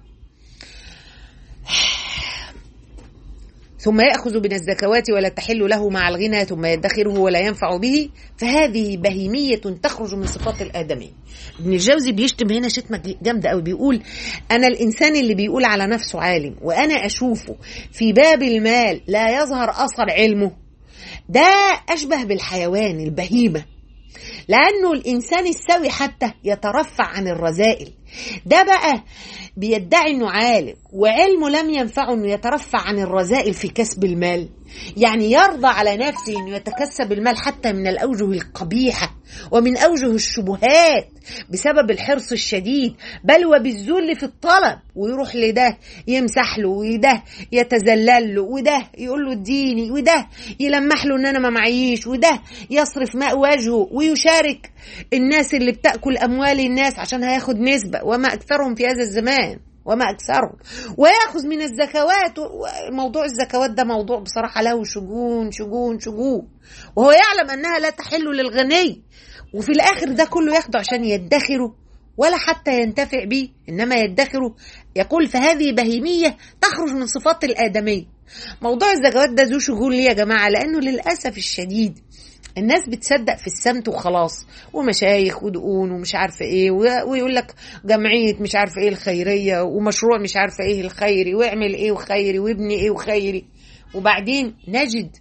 Speaker 1: ثم يأخذ من الزكوات ولا تحل له مع الغنى ثم يدخره ولا ينفع به فهذه بهيمية تخرج من صفات الآدمي ابن الجوزي بيشتم هنا شتمة جامدة قوي بيقول أنا الإنسان اللي بيقول على نفسه عالم وأنا أشوفه في باب المال لا يظهر أثر علمه ده أشبه بالحيوان البهيمة لأنه الإنسان السوي حتى يترفع عن الرذائل ده بقى بيدعي انه عالم وعلمه لم ينفعه انه يترفع عن الرذائل في كسب المال يعني يرضى على نفسه انه يتكسب المال حتى من الاوجه القبيحه ومن اوجه الشبهات بسبب الحرص الشديد بل وبالذل في الطلب ويروح لده يمسح له وده يتذلل له وده يقول له اديني وده يلمح له ان انا ما معيش وده يصرف ماء وجهه ويشارك الناس اللي بتاكل اموال الناس عشان هياخد نسبه وما اكثرهم في هذا الزمان وما أكثرهم ويأخذ من الزكوات موضوع الزكوات ده موضوع بصراحة له شجون شجون شجون وهو يعلم أنها لا تحل للغني وفي الآخر ده كله ياخده عشان يدخره ولا حتى ينتفع به إنما يدخره يقول فهذه بهيمية تخرج من صفات الآدمية موضوع الزكوات ده ذو شجون ليه يا جماعة لأنه للأسف الشديد الناس بتصدق في السمت وخلاص ومشايخ ودقون ومش عارفه ايه ويقول لك جمعيه مش عارفه ايه الخيريه ومشروع مش عارفه ايه الخيري واعمل ايه وخيري وابني ايه وخيري وبعدين نجد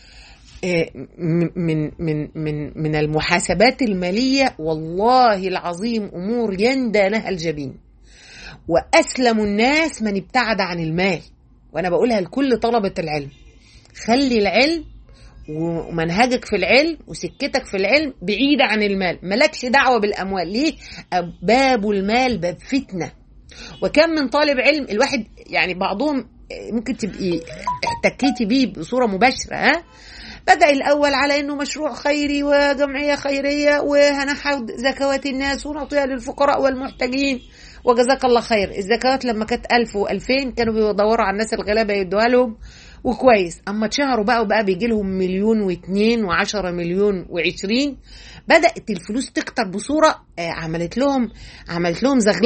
Speaker 1: من من من من المحاسبات الماليه والله العظيم امور يندى لها الجبين واسلم الناس من ابتعد عن المال وانا بقولها لكل طلبه العلم خلي العلم ومنهجك في العلم وسكتك في العلم بعيدة عن المال ملكش دعوة بالأموال ليه باب المال باب فتنة وكم من طالب علم الواحد يعني بعضهم ممكن تبقي احتكيتي بيه بصورة مباشرة ها بدأ الأول على إنه مشروع خيري وجمعية خيرية وهنحود زكوات الناس ونعطيها للفقراء والمحتاجين وجزاك الله خير الزكوات لما كانت ألف وألفين كانوا بيدوروا على الناس الغلابة يدوها لهم وكويس اما اتشهروا بقى وبقى بيجي لهم مليون واثنين وعشرة مليون وعشرين بدأت الفلوس تكتر بصورة عملت لهم عملت لهم زغللة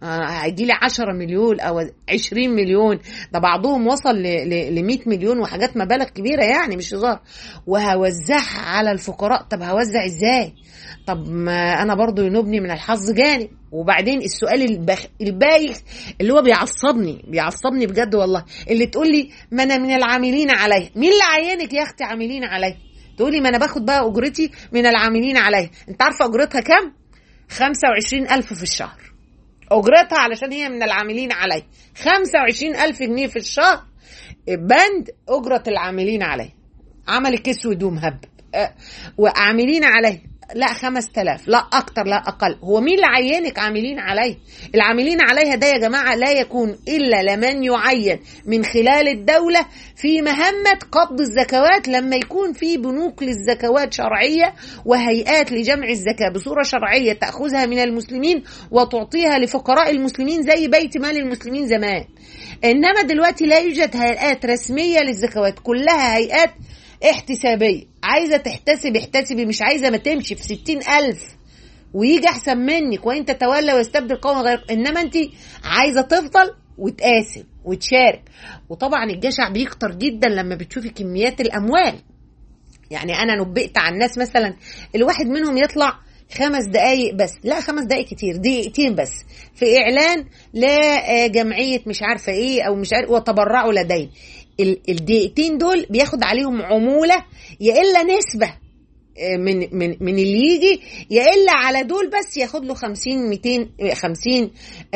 Speaker 1: هيجي لي 10 مليون او 20 مليون ده بعضهم وصل ل 100 مليون وحاجات مبالغ كبيره يعني مش هزار وهوزعها على الفقراء طب هوزع ازاي طب ما انا برضو ينوبني من الحظ جانب وبعدين السؤال البخ... البايخ اللي هو بيعصبني بيعصبني بجد والله اللي تقول لي ما انا من العاملين عليه مين اللي عينك يا اختي عاملين عليه تقولي ما انا باخد بقى اجرتي من العاملين عليه انت عارفه اجرتها كام 25000 في الشهر اجرتها علشان هي من العاملين عليه 25000 جنيه في الشهر بند اجره العاملين عليه عمل كيس هدوم هب أه وعاملين عليه لا خمس تلاف لا أكتر لا أقل هو مين اللي عينك عاملين عليه العاملين عليها ده يا جماعة لا يكون إلا لمن يعين من خلال الدولة في مهمة قبض الزكوات لما يكون في بنوك للزكوات شرعية وهيئات لجمع الزكاة بصورة شرعية تأخذها من المسلمين وتعطيها لفقراء المسلمين زي بيت مال المسلمين زمان إنما دلوقتي لا يوجد هيئات رسمية للزكوات كلها هيئات احتسابية عايزة تحتسب احتسبي مش عايزة ما تمشي في ستين ألف ويجي أحسن منك وإن تتولى ويستبدل قوم غير إنما أنت عايزة تفضل وتقاسم وتشارك وطبعا الجشع بيكتر جدا لما بتشوفي كميات الأموال يعني أنا نبئت عن ناس مثلا الواحد منهم يطلع خمس دقايق بس لا خمس دقايق كتير دقيقتين بس في إعلان لجمعية مش عارفة إيه أو مش عارف وتبرعوا لدين الدقيقتين دول بياخد عليهم عمولة يا إلا نسبة من من من اللي يجي يا الا على دول بس ياخد له 50 200 50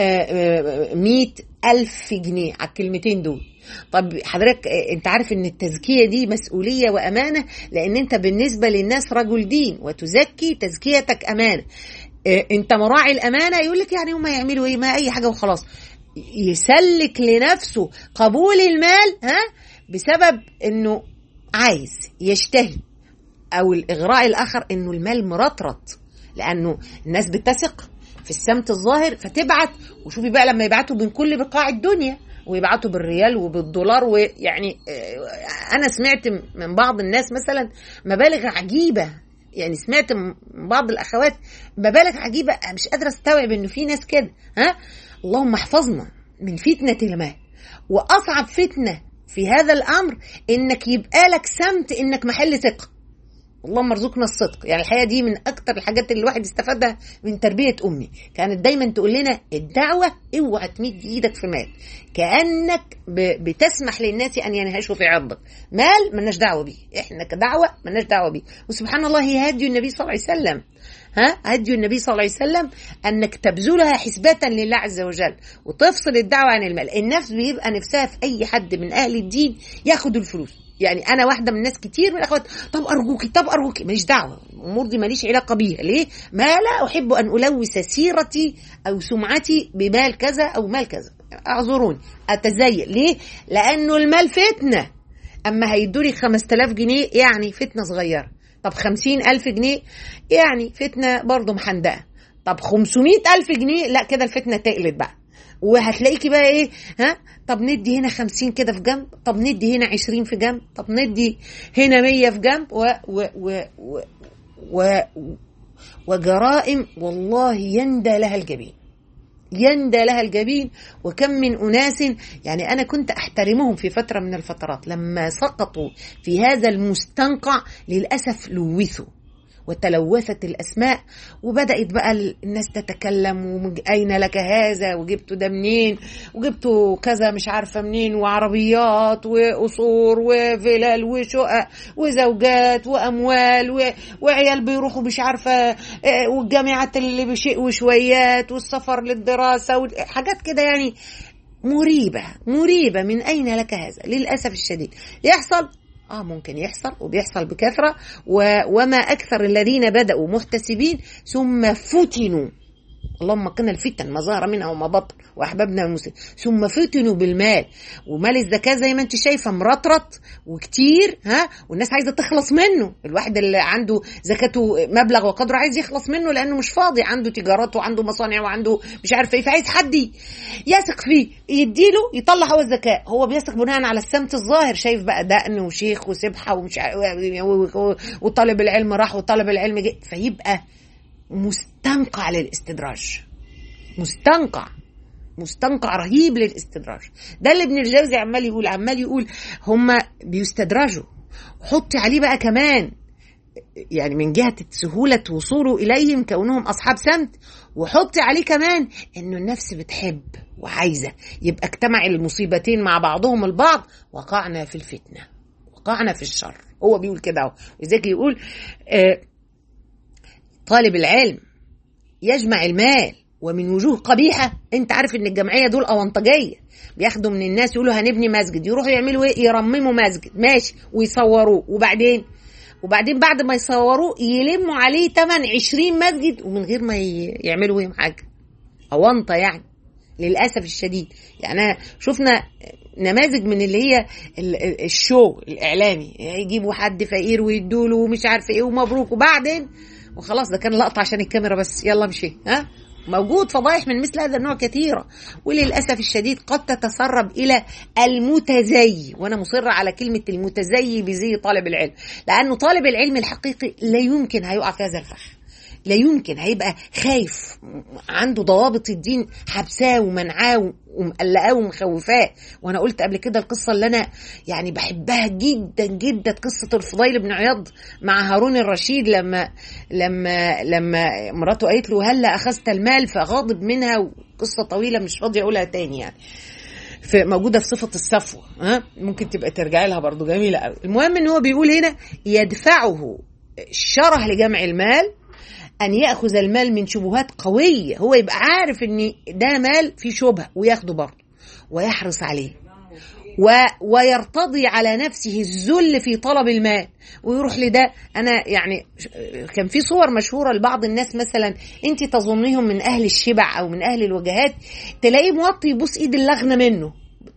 Speaker 1: 100 الف جنيه على الكلمتين دول طب حضرتك انت عارف ان التزكيه دي مسؤوليه وامانه لان انت بالنسبه للناس رجل دين وتزكي تزكيتك امانه انت مراعي الامانه يقول لك يعني هم يعملوا ايه ما اي حاجه وخلاص يسلك لنفسه قبول المال ها بسبب انه عايز يشتهي او الاغراء الاخر انه المال مرطرط لانه الناس بتثق في السمت الظاهر فتبعت وشوفي بقى لما يبعتوا من كل بقاع الدنيا ويبعتوا بالريال وبالدولار ويعني انا سمعت من بعض الناس مثلا مبالغ عجيبه يعني سمعت من بعض الاخوات مبالغ عجيبه مش قادره استوعب انه في ناس كده ها اللهم احفظنا من فتنه المال واصعب فتنه في هذا الامر انك يبقى لك سمت انك محل ثقه اللهم ارزقنا الصدق يعني الحقيقه دي من اكتر الحاجات اللي الواحد استفادها من تربيه امي كانت دايما تقول لنا الدعوه اوعى تمد ايدك في مال كانك بتسمح للناس ان ينهشوا في عرضك مال ملناش دعوه بيه احنا كدعوه ملناش دعوه بيه وسبحان الله هي هدي النبي صلى الله عليه وسلم ها هدي النبي صلى الله عليه وسلم انك تبذلها حسبة لله عز وجل وتفصل الدعوه عن المال النفس بيبقى نفسها في اي حد من اهل الدين ياخد الفلوس يعني انا واحده من ناس كتير من الاخوات طب ارجوكي طب ارجوكي ماليش دعوه الامور دي ماليش علاقه بيها ليه ما لا احب ان الوث سيرتي او سمعتي بمال كذا او مال كذا اعذروني اتزين ليه لانه المال فتنه اما هيدولي 5000 جنيه يعني فتنه صغيره طب 50000 جنيه يعني فتنه برضه محندقه طب 500000 جنيه لا كده الفتنه تقلت بقى وهتلاقيكي بقى ايه ها طب ندي هنا خمسين كده في جنب طب ندي هنا عشرين في جنب طب ندي هنا مية في جنب و و و و, و وجرائم والله يندى لها الجبين يندى لها الجبين وكم من أناس يعني أنا كنت أحترمهم في فترة من الفترات لما سقطوا في هذا المستنقع للأسف لوثوا وتلوثت الاسماء وبدات بقى الناس تتكلم اين لك هذا وجبته ده منين وجبته كذا مش عارفه منين وعربيات وقصور وفلل وشقق وزوجات واموال و... وعيال بيروحوا مش عارفه والجامعات اللي بشيء وشويات والسفر للدراسه وحاجات كده يعني مريبه مريبه من اين لك هذا للاسف الشديد يحصل اه ممكن يحصل وبيحصل بكثره و... وما اكثر الذين بداوا محتسبين ثم فتنوا اللهم قنا الفتن ما ظهر منها وما بطن واحبابنا المسلم ثم فتنوا بالمال ومال الزكاه زي ما انت شايفه مرطرط وكتير ها والناس عايزه تخلص منه الواحد اللي عنده زكاته مبلغ وقدره عايز يخلص منه لانه مش فاضي عنده تجارات وعنده مصانع وعنده مش عارف ايه فعايز حد يثق فيه يديله يطلع هو الزكاه هو بيثق بناء على السمت الظاهر شايف بقى دقن وشيخ وسبحه ومش وطالب العلم راح وطالب العلم جه فيبقى مستنقع للاستدراج مستنقع مستنقع رهيب للاستدراج ده اللي ابن الجوزي عمال يقول عمال يقول هم بيستدرجوا حطي عليه بقى كمان يعني من جهة سهولة وصوله إليهم كونهم أصحاب سمت وحطي عليه كمان إنه النفس بتحب وعايزة يبقى اجتمع المصيبتين مع بعضهم البعض وقعنا في الفتنة وقعنا في الشر هو بيقول كده اهو لذلك يقول آه طالب العلم يجمع المال ومن وجوه قبيحه انت عارف ان الجمعيه دول اونطجيه بياخدوا من الناس يقولوا هنبني مسجد يروحوا يعملوا ايه يرمموا مسجد ماشي ويصوروه وبعدين وبعدين بعد ما يصوروه يلموا عليه تمن عشرين مسجد ومن غير ما يعملوا بيهم حاجه اونطه يعني للاسف الشديد يعني شفنا نماذج من اللي هي الشو الاعلامي يجيبوا حد فقير ويدوله ومش عارف ايه ومبروك وبعدين وخلاص ده كان لقطه عشان الكاميرا بس يلا امشي ها موجود فضايح من مثل هذا النوع كثيرة وللأسف الشديد قد تتسرب إلى المتزي وأنا مصرة على كلمة المتزي بزي طالب العلم لأنه طالب العلم الحقيقي لا يمكن هيقع في هذا الفخ لا يمكن هيبقى خايف عنده ضوابط الدين حبساه ومنعاه ومقلقاه ومخوفاه وانا قلت قبل كده القصه اللي انا يعني بحبها جدا جدا قصه الفضيل بن عياض مع هارون الرشيد لما لما لما مراته قالت له هلا اخذت المال فغاضب منها وقصه طويله مش فاضيه اقولها تاني يعني في موجودة في صفة الصفوة ها ممكن تبقى ترجعي لها برضو جميلة قوي المهم ان هو بيقول هنا يدفعه الشره لجمع المال أن يأخذ المال من شبهات قوية هو يبقى عارف أن ده مال فيه شبهة وياخده برضه ويحرص عليه و... ويرتضي على نفسه الذل في طلب المال ويروح لده انا يعني كان في صور مشهوره لبعض الناس مثلا انت تظنيهم من اهل الشبع او من اهل الوجهات تلاقيه موطي يبوس ايد اللغنه منه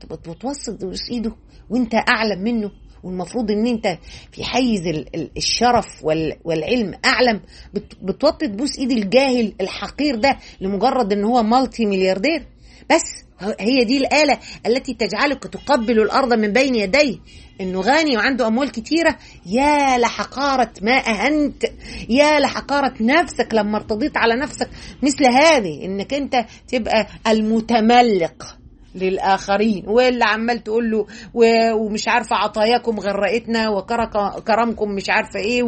Speaker 1: بتوسط تبوس ايده وانت اعلم منه والمفروض ان انت في حيز الشرف والعلم اعلم بتوطي تبوس ايد الجاهل الحقير ده لمجرد ان هو مالتي ملياردير بس هي دي الآلة التي تجعلك تقبل الأرض من بين يديه إنه غني وعنده أموال كتيرة يا لحقارة ما أهنت يا لحقارة نفسك لما ارتضيت على نفسك مثل هذه إنك أنت تبقى المتملق للاخرين واللي عمال تقول له ومش عارفه عطاياكم غرقتنا وكرمكم مش عارفه ايه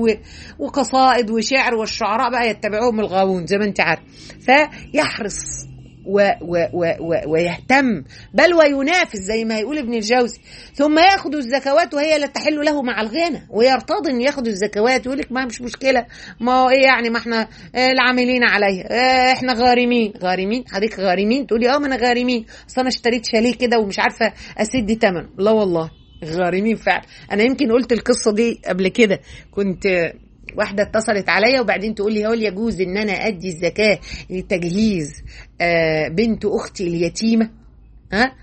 Speaker 1: وقصائد وشعر والشعراء بقى يتبعوهم الغاوون زي ما انت عارف فيحرص و و و و ويهتم بل وينافس زي ما هيقول ابن الجوزي ثم ياخذ الزكوات وهي لا تحل له مع الغنى ويرتضي ان ياخذ الزكوات يقول لك ما مش مشكله ما هو ايه يعني ما احنا العاملين عليها اه احنا غارمين غارمين حضرتك غارمين تقولي اه ما انا غارمين اصل انا اشتريت شاليه كده ومش عارفه اسد ثمنه لا والله غارمين فعلا انا يمكن قلت القصه دي قبل كده كنت واحدة اتصلت عليا وبعدين تقول لي هل يجوز ان انا ادي الزكاة لتجهيز بنت اختي اليتيمة ها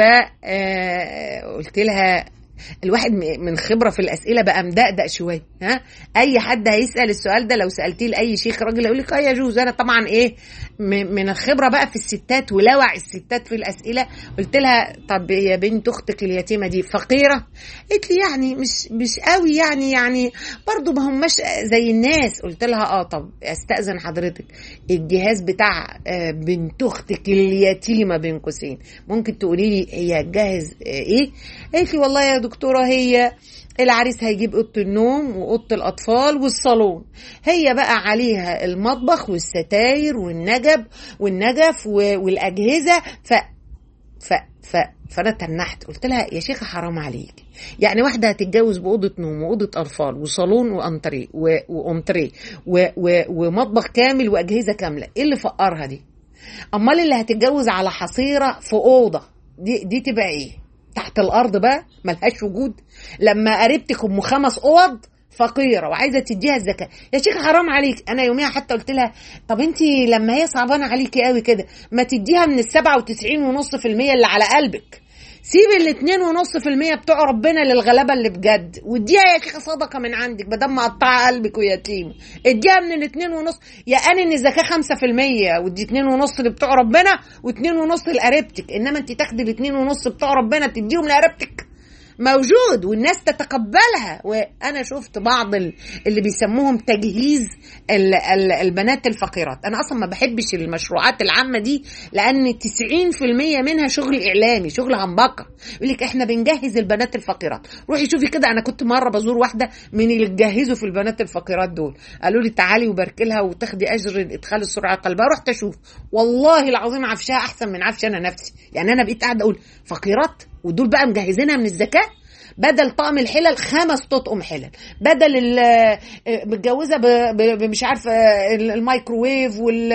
Speaker 1: فقلت لها الواحد من خبره في الاسئله بقى مدقدق شويه ها اي حد هيسال السؤال ده لو سالتيه لاي شيخ راجل هيقول لك اه يجوز انا طبعا ايه من الخبره بقى في الستات ولوع الستات في الاسئله قلت لها طب يا بنت اختك اليتيمه دي فقيره قالت لي يعني مش مش قوي يعني يعني برضه ما هماش زي الناس قلت لها اه طب استاذن حضرتك الجهاز بتاع بنت اختك اليتيمه بين قوسين ممكن تقولي لي هي جاهز ايه قالت لي والله يا دكتوره هي العريس هيجيب اوضه النوم واوضه الاطفال والصالون هي بقى عليها المطبخ والستاير والنجب والنجف والاجهزه ف ف ف فانا تنحت قلت لها يا شيخه حرام عليك يعني واحده هتتجوز باوضه نوم واوضه اطفال وصالون وانتريه وانتريه ومطبخ كامل واجهزه كامله ايه اللي فقرها دي امال اللي هتتجوز على حصيره في اوضه دي دي تبقى ايه تحت الارض بقى ملهاش وجود لما قريبتك ام خمس اوض فقيره وعايزه تديها الزكاه يا شيخ حرام عليك انا يوميها حتى قلت لها طب انت لما هي صعبانه عليكي قوي كده ما تديها من السبعة وتسعين ونص في المية اللي على قلبك سيب الاتنين ونص في المية بتوع ربنا للغلابة اللي بجد واديها يا شيخ صدقة من عندك بدل ما قطع قلبك ويتيم اديها من الاتنين ونص يا أنا ان الزكاة خمسة في المية ودي اتنين ونص اللي بتوع ربنا واتنين ونص لقريبتك انما انت تاخدي الاتنين ونص بتوع ربنا تديهم لقريبتك موجود والناس تتقبلها وانا شفت بعض اللي بيسموهم تجهيز البنات الفقيرات انا اصلا ما بحبش المشروعات العامه دي لان 90% منها شغل اعلامي شغل همبكه يقول لك احنا بنجهز البنات الفقيرات روحي شوفي كده انا كنت مره بزور واحده من اللي جهزوا في البنات الفقيرات دول قالوا لي تعالي وبارك لها وتاخدي اجر ادخال السرعه قلبها رحت اشوف والله العظيم عفشها احسن من عفش انا نفسي يعني انا بقيت قاعده اقول فقيرات ودول بقى مجهزينها من الزكاه بدل طقم الحلل خمس تطقم حلل بدل متجوزه مش عارفه الميكروويف وال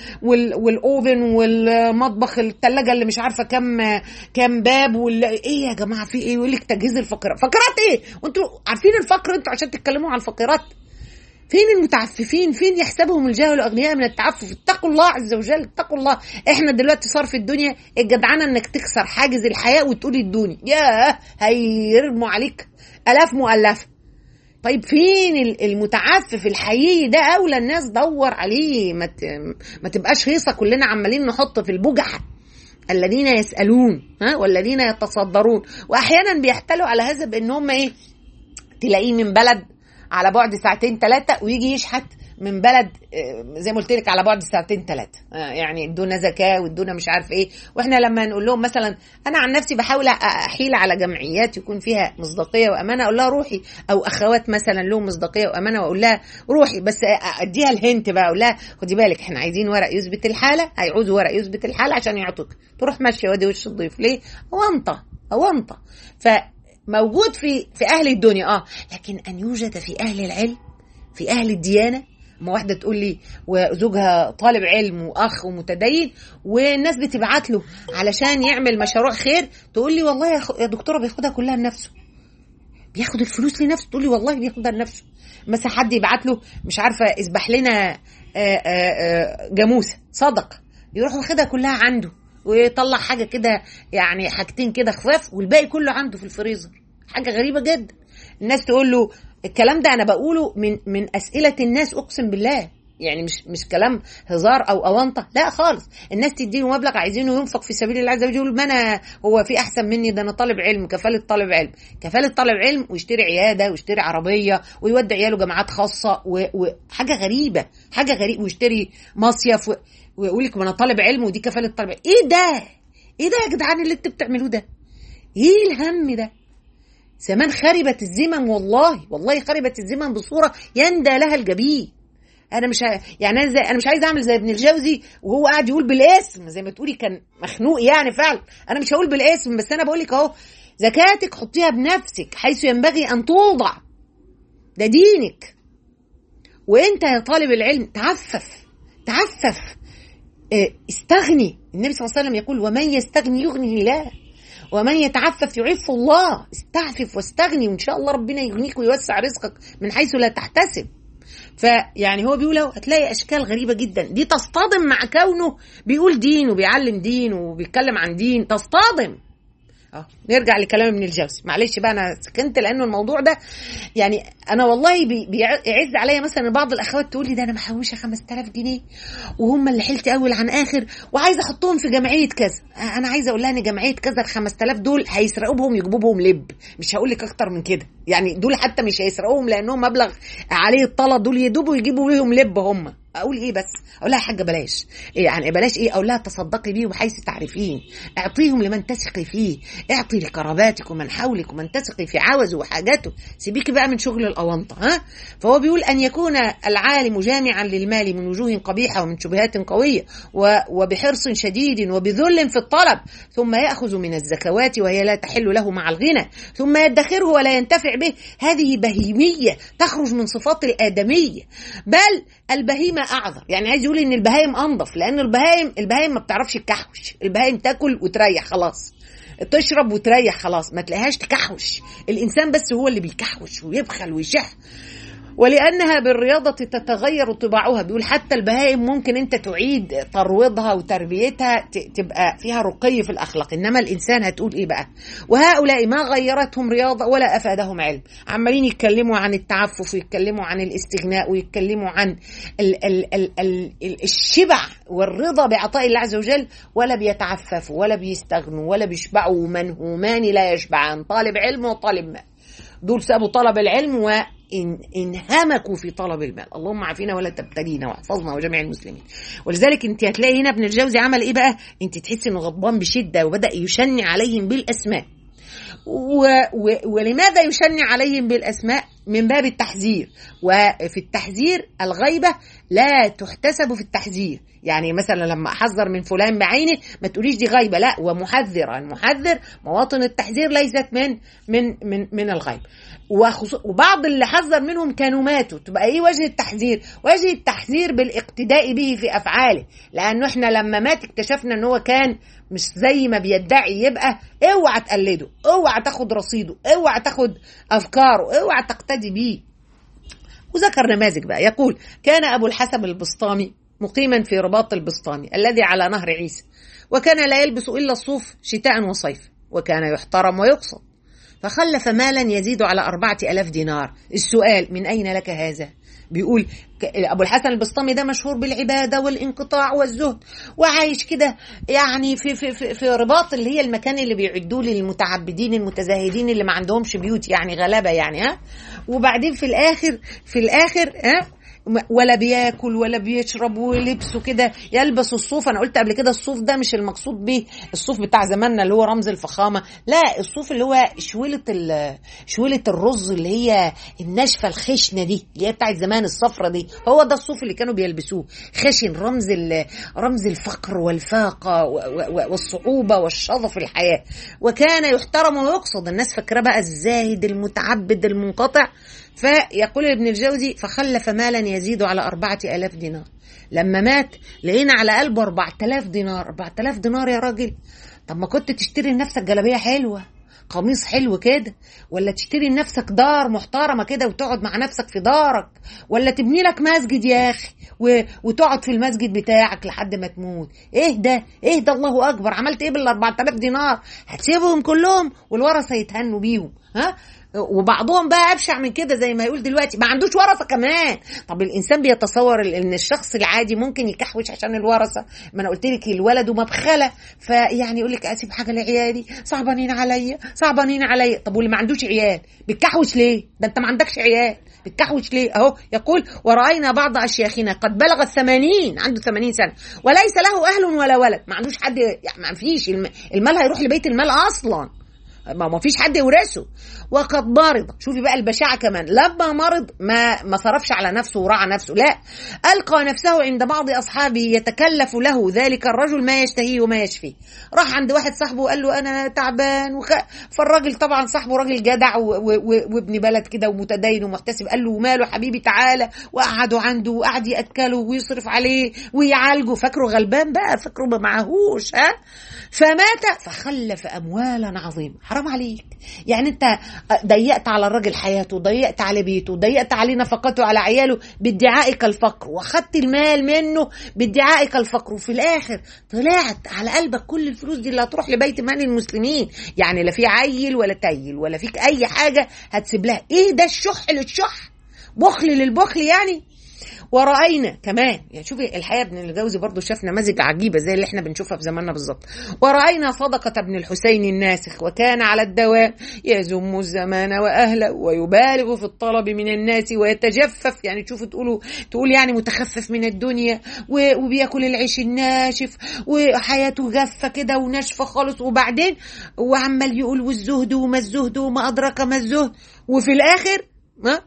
Speaker 1: والاوفن والمطبخ الثلاجه اللي مش عارفه كم كم باب ولا ايه يا جماعه في ايه يقول لك تجهيز الفقرات فقرات ايه وانتوا عارفين الفقر انتوا عشان تتكلموا عن الفقرات فين المتعففين فين يحسبهم الجاهل الاغنياء من التعفف اتقوا الله عز وجل اتقوا الله احنا دلوقتي صار في الدنيا الجدعنه انك تكسر حاجز الحياه وتقول ادوني ياه هيرموا عليك الاف مؤلفه طيب فين المتعفف الحقيقي ده اولى الناس دور عليه ما, ما تبقاش هيصه كلنا عمالين نحط في البجح الذين يسالون ها والذين يتصدرون واحيانا بيحتلوا على هذا بان هم ايه تلاقيه من بلد على بعد ساعتين ثلاثة ويجي يشحت من بلد زي ما قلت لك على بعد ساعتين ثلاثة يعني ادونا زكاة وادونا مش عارف ايه واحنا لما نقول لهم مثلا انا عن نفسي بحاول احيل على جمعيات يكون فيها مصداقية وامانة اقول لها روحي او اخوات مثلا لهم مصداقية وامانة واقول لها روحي بس اديها الهنت بقى اقول لها خدي بالك احنا عايزين ورق يثبت الحالة هيعوزوا ورق يثبت الحالة عشان يعطوك تروح ماشية وادي وش الضيف ليه؟ اونطة اونطة ف موجود في في اهل الدنيا اه لكن ان يوجد في اهل العلم في اهل الديانه ما واحده تقول لي وزوجها طالب علم واخ ومتدين والناس بتبعت له علشان يعمل مشروع خير تقول لي والله يا دكتوره بياخدها كلها لنفسه بياخد الفلوس لنفسه تقول لي والله بياخدها لنفسه مثلا حد يبعت له مش عارفه اذبح لنا جاموسه صدقه يروح واخدها كلها عنده ويطلع حاجه كده يعني حاجتين كده خفاف والباقي كله عنده في الفريزر حاجه غريبه جدا الناس تقول له الكلام ده انا بقوله من من اسئله الناس اقسم بالله يعني مش مش كلام هزار او اونطه لا خالص الناس تديله مبلغ عايزينه ينفق في سبيل الله عز وجل يقول ما انا هو في احسن مني ده انا طالب علم كفاله طالب علم كفاله طالب علم ويشتري عياده ويشتري عربيه ويودي عياله جامعات خاصه وحاجه غريبه حاجه غريبه ويشتري مصيف و... ويقول لك ما انا طالب علم ودي كفاله طالب علم ايه ده ايه ده يا جدعان اللي انتوا بتعملوه ده ايه الهم ده زمان خربت الزمن والله والله خربت الزمن بصوره يندى لها الجبين انا مش ه... يعني انا زي... انا مش عايز اعمل زي ابن الجوزي وهو قاعد يقول بالاسم زي ما تقولي كان مخنوق يعني فعلا انا مش هقول بالاسم بس انا بقول لك اهو زكاتك حطيها بنفسك حيث ينبغي ان توضع ده دينك وانت يا طالب العلم تعفف تعفف استغني النبي صلى الله عليه وسلم يقول ومن يستغني يغني الله ومن يتعفف يعف الله استعفف واستغني وان شاء الله ربنا يغنيك ويوسع رزقك من حيث لا تحتسب فيعني هو بيقول هتلاقي اشكال غريبه جدا دي تصطدم مع كونه بيقول دين وبيعلم دين وبيتكلم عن دين تصطدم اه نرجع لكلام ابن الجوزي معلش بقى انا سكنت لانه الموضوع ده يعني انا والله بي بيعز عليا مثلا بعض الاخوات تقول لي ده انا محوشه 5000 جنيه وهم اللي حلت اول عن اخر وعايزه احطهم في جمعيه كذا انا عايزه اقول لها ان جمعيه كذا ال 5000 دول هيسرقوا بهم يجيبوا بهم لب مش هقول لك اكتر من كده يعني دول حتى مش هيسرقوهم لانهم مبلغ عليه الطلب دول يدوبوا يجيبوا بيهم لب هم اقول ايه بس اقول لها يا حاجه بلاش إيه يعني بلاش ايه اقول لها تصدقي بيه بحيث تعرفين اعطيهم لمن تثقي فيه اعطي لقراباتك ومن حولك ومن تثقي في عوزه وحاجاته سيبيكي بقى من شغل الاونطه ها فهو بيقول ان يكون العالم جامعا للمال من وجوه قبيحه ومن شبهات قويه وبحرص شديد وبذل في الطلب ثم ياخذ من الزكوات وهي لا تحل له مع الغنى ثم يدخره ولا ينتفع به هذه بهيميه تخرج من صفات الادميه بل البهيمه اعذر يعني عايز يقول ان البهايم انضف لان البهايم البهايم ما بتعرفش تكحوش البهايم تاكل وتريح خلاص تشرب وتريح خلاص ما تلاقيهاش تكحوش الانسان بس هو اللي بيكحوش ويبخل ويشح ولأنها بالرياضة تتغير طباعها بيقول حتى البهائم ممكن أنت تعيد ترويضها وتربيتها تبقى فيها رقي في الأخلاق إنما الإنسان هتقول إيه بقى وهؤلاء ما غيرتهم رياضة ولا أفادهم علم عمالين يتكلموا عن التعفف ويتكلموا عن الاستغناء ويتكلموا عن ال ال ال ال الشبع والرضا بعطاء الله عز وجل ولا بيتعففوا ولا بيستغنوا ولا بيشبعوا منهومان لا يشبعان طالب علم وطالب مال دول سابوا طلب العلم وانهمكوا في طلب المال اللهم عافينا ولا تبتلينا واحفظنا وجميع المسلمين ولذلك انت هتلاقي هنا ابن الجوزي عمل ايه بقى انت تحس انه غضبان بشده وبدا يشني عليهم بالاسماء و... و... ولماذا يشني عليهم بالاسماء من باب التحذير وفي التحذير الغيبه لا تحتسب في التحذير يعني مثلا لما احذر من فلان بعينه ما تقوليش دي غيبه لا ومحذر المحذر مواطن التحذير ليست من من من من الغيب وبعض اللي حذر منهم كانوا ماتوا تبقى ايه وجه التحذير وجه التحذير بالاقتداء به في افعاله لانه احنا لما مات اكتشفنا ان هو كان مش زي ما بيدعي يبقى اوعى تقلده اوعى تاخد رصيده اوعى تاخد افكاره اوعى تقتدي بيه وذكر نماذج بقى يقول كان ابو الحسن البسطامي مقيما في رباط البسطامي الذي على نهر عيسى وكان لا يلبس الا الصوف شتاء وصيف وكان يحترم ويقصد فخلف مالا يزيد على أربعة ألاف دينار السؤال من أين لك هذا بيقول ابو الحسن البسطامي ده مشهور بالعباده والانقطاع والزهد وعايش كده يعني في في في, في رباط اللي هي المكان اللي بيعدوه للمتعبدين المتزاهدين اللي ما عندهمش بيوت يعني غلابه يعني ها وبعدين في الاخر في الاخر ها ولا بياكل ولا بيشرب ولبسه كده يلبس الصوف انا قلت قبل كده الصوف ده مش المقصود به الصوف بتاع زماننا اللي هو رمز الفخامه لا الصوف اللي هو شويله شويله الرز اللي هي الناشفه الخشنه دي اللي هي بتاعت زمان الصفرة دي هو ده الصوف اللي كانوا بيلبسوه خشن رمز رمز الفقر والفاقه والصعوبه والشظى في الحياه وكان يحترم ويقصد الناس فاكره بقى الزاهد المتعبد المنقطع فيقول ابن الجوزي فخلف مالا يزيد على أربعة ألاف دينار لما مات لقينا على قلبه أربعة آلاف دينار أربعة آلاف دينار يا راجل طب ما كنت تشتري لنفسك جلابية حلوة قميص حلو كده ولا تشتري لنفسك دار محترمه كده وتقعد مع نفسك في دارك ولا تبني لك مسجد يا اخي و... وتقعد في المسجد بتاعك لحد ما تموت ايه ده ايه ده الله اكبر عملت ايه بال 4000 دينار هتسيبهم كلهم والورثه يتهنوا بيهم ها وبعضهم بقى ابشع من كده زي ما يقول دلوقتي ما عندوش ورثه كمان طب الانسان بيتصور ان الشخص العادي ممكن يكحوش عشان الورثه ما انا قلت لك الولد مبخله فيعني يقول لك اسيب حاجه لعيالي صعبانين عليا صعبانين عليا طب واللي ما عندوش عيال بتكحوش ليه ده انت ما عندكش عيال بتكحوش ليه اهو يقول ورأينا بعض أشياخنا قد بلغ الثمانين عنده ثمانين سنة وليس له أهل ولا ولد ما عندوش حد يعني ما فيش المال هيروح لبيت المال أصلا ما ما فيش حد يورثه وقد مرض شوفي بقى البشاعه كمان لما مرض ما ما صرفش على نفسه وراعى نفسه لا القى نفسه عند بعض اصحابه يتكلف له ذلك الرجل ما يشتهيه وما يشفيه راح عند واحد صاحبه وقال له انا تعبان وخ... فالراجل طبعا صاحبه راجل جدع و... و... وابن بلد كده ومتدين ومحتسب قال له ماله حبيبي تعالى وقعدوا عنده وقعد ياكله ويصرف عليه ويعالجه فاكره غلبان بقى فاكره ما معهوش ها فمات فخلف اموالا عظيمه حرام عليك يعني انت ضيقت على الراجل حياته ضيقت على بيته ضيقت عليه نفقته على عياله بادعائك الفقر واخدت المال منه بادعائك الفقر وفي الاخر طلعت على قلبك كل الفلوس دي اللي هتروح لبيت مال المسلمين يعني لا في عيل ولا تيل ولا فيك اي حاجه هتسيب لها ايه ده الشح للشح بخل للبخل يعني ورأينا كمان يعني شوفي الحقيقة ابن الجوزي برضو شاف نماذج عجيبة زي اللي احنا بنشوفها في زماننا بالظبط ورأينا صدقة ابن الحسين الناسخ وكان على الدوام يزم الزمان وأهله ويبالغ في الطلب من الناس ويتجفف يعني تشوفوا تقولوا تقول يعني متخفف من الدنيا وبياكل العيش الناشف وحياته جافة كده وناشفة خالص وبعدين وعمال يقول والزهد وما الزهد وما أدرك ما الزهد وفي الآخر ما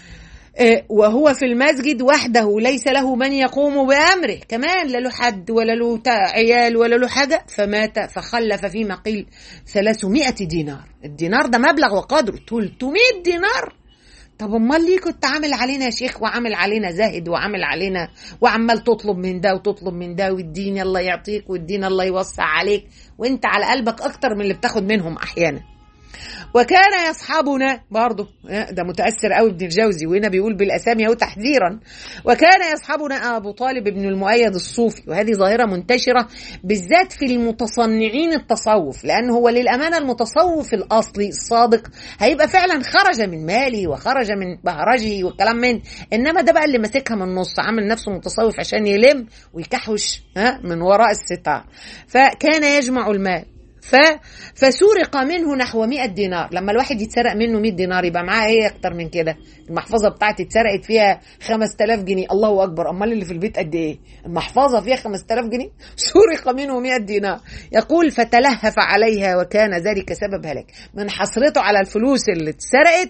Speaker 1: وهو في المسجد وحده ليس له من يقوم بأمره كمان لا له حد ولا له عيال ولا له حاجة فمات فخلف فيما قيل 300 دينار الدينار ده مبلغ وقدره 300 دينار طب امال ليه كنت عامل علينا يا شيخ وعامل علينا زاهد وعامل علينا وعمال تطلب من ده وتطلب من ده والدين الله يعطيك والدين الله يوسع عليك وانت على قلبك اكتر من اللي بتاخد منهم احيانا وكان يصحبنا برضه ده متاثر قوي ابن الجوزي وهنا بيقول بالاسامي اهو تحذيرا وكان يصحبنا ابو طالب بن المؤيد الصوفي وهذه ظاهره منتشره بالذات في المتصنعين التصوف لان هو للامانه المتصوف الاصلي الصادق هيبقى فعلا خرج من مالي وخرج من بهرجي والكلام من انما ده بقى اللي ماسكها من النص عامل نفسه متصوف عشان يلم ويكحوش ها من وراء الستار فكان يجمع المال ف... فسرق منه نحو 100 دينار لما الواحد يتسرق منه 100 دينار يبقى معاه ايه اكتر من كده المحفظه بتاعتي اتسرقت فيها 5000 جنيه الله اكبر امال اللي في البيت قد ايه المحفظه فيها 5000 جنيه سرق منه 100 دينار يقول فتلهف عليها وكان ذلك سبب هلاك من حسرته على الفلوس اللي اتسرقت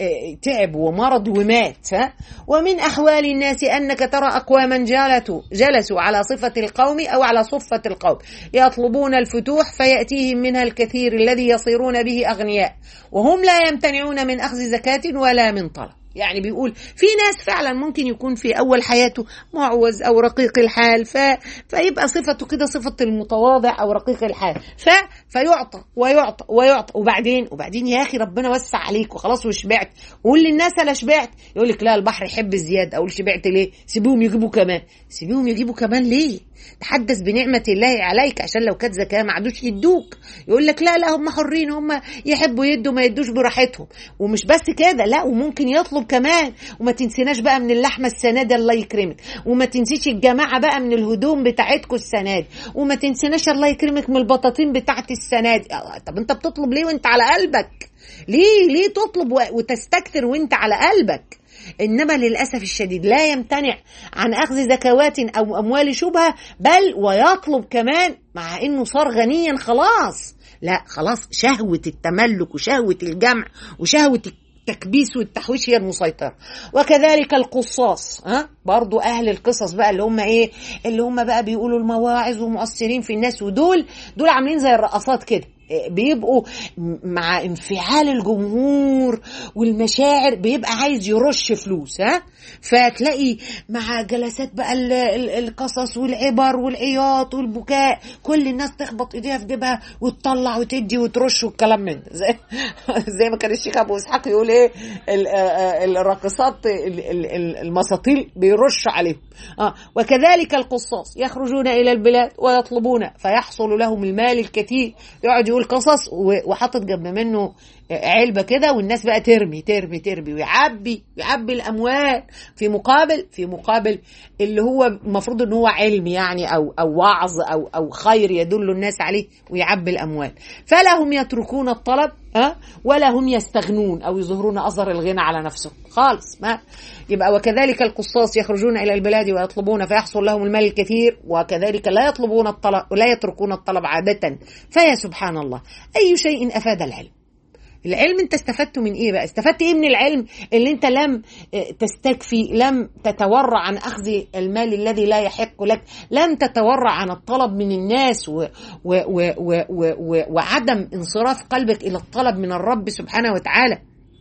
Speaker 1: تعب ومرض ومات ها ومن احوال الناس انك ترى اقواما جلسوا جلسوا على صفه القوم او على صفه القوم يطلبون الفتوح فياتي فيهم منها الكثير الذي يصيرون به أغنياء وهم لا يمتنعون من أخذ زكاة ولا من طلب يعني بيقول في ناس فعلا ممكن يكون في اول حياته معوز او رقيق الحال ف... فيبقى صفته كده صفه المتواضع او رقيق الحال ف... فيعطى ويعطى ويعطى وبعدين وبعدين يا اخي ربنا وسع عليك وخلاص وشبعت وقول للناس انا شبعت يقول لك لا البحر يحب الزياده اقول شبعت ليه سيبوهم يجيبوا كمان سيبوهم يجيبوا كمان ليه تحدث بنعمة الله عليك عشان لو كانت زكاة ما عادوش يدوك يقول لك لا لا هم حرين هم يحبوا يدوا ما يدوش براحتهم ومش بس كده لا وممكن يطلب كمان وما تنسيناش بقى من اللحمة السنة دي الله يكرمك وما تنسيش الجماعة بقى من الهدوم بتاعتكم السنة دي وما تنسيناش الله يكرمك من البطاطين بتاعت السنة دي طب انت بتطلب ليه وانت على قلبك ليه ليه تطلب وتستكثر وانت على قلبك انما للاسف الشديد لا يمتنع عن اخذ زكوات او اموال شبهه بل ويطلب كمان مع انه صار غنيا خلاص لا خلاص شهوه التملك وشهوه الجمع وشهوه التكبيس والتحويش هي المسيطرة وكذلك القصاص ها برضو أهل القصص بقى اللي هم إيه اللي هم بقى بيقولوا المواعظ ومؤثرين في الناس ودول دول عاملين زي الرقصات كده بيبقوا مع انفعال الجمهور والمشاعر بيبقى عايز يرش فلوس ها فتلاقي مع جلسات بقى القصص والعبر والعياط والبكاء كل الناس تخبط ايديها في جيبها وتطلع وتدي وترش والكلام من ده زي زي ما كان الشيخ ابو اسحاق يقول ايه الراقصات المساطيل بيرش عليهم اه وكذلك القصاص يخرجون الى البلاد ويطلبون فيحصل لهم المال الكثير يقعد يقول قصص وحاطط جنب منه علبة كده والناس بقى ترمي ترمي ترمي ويعبي يعبي الأموال في مقابل في مقابل اللي هو المفروض ان هو علم يعني او او وعظ او او خير يدل الناس عليه ويعبي الأموال فلا هم يتركون الطلب أه؟ ولا هم يستغنون او يظهرون اثر الغنى على نفسهم خالص ما يبقى وكذلك القصاص يخرجون الى البلاد ويطلبون فيحصل لهم المال الكثير وكذلك لا يطلبون الطلب ولا يتركون الطلب عاده فيا سبحان الله اي شيء افاد العلم العلم انت استفدته من ايه بقى استفدت ايه من العلم اللي انت لم تستكفي لم تتورع عن اخذ المال الذي لا يحق لك لم تتورع عن الطلب من الناس و و و و و و وعدم انصراف قلبك الى الطلب من الرب سبحانه وتعالى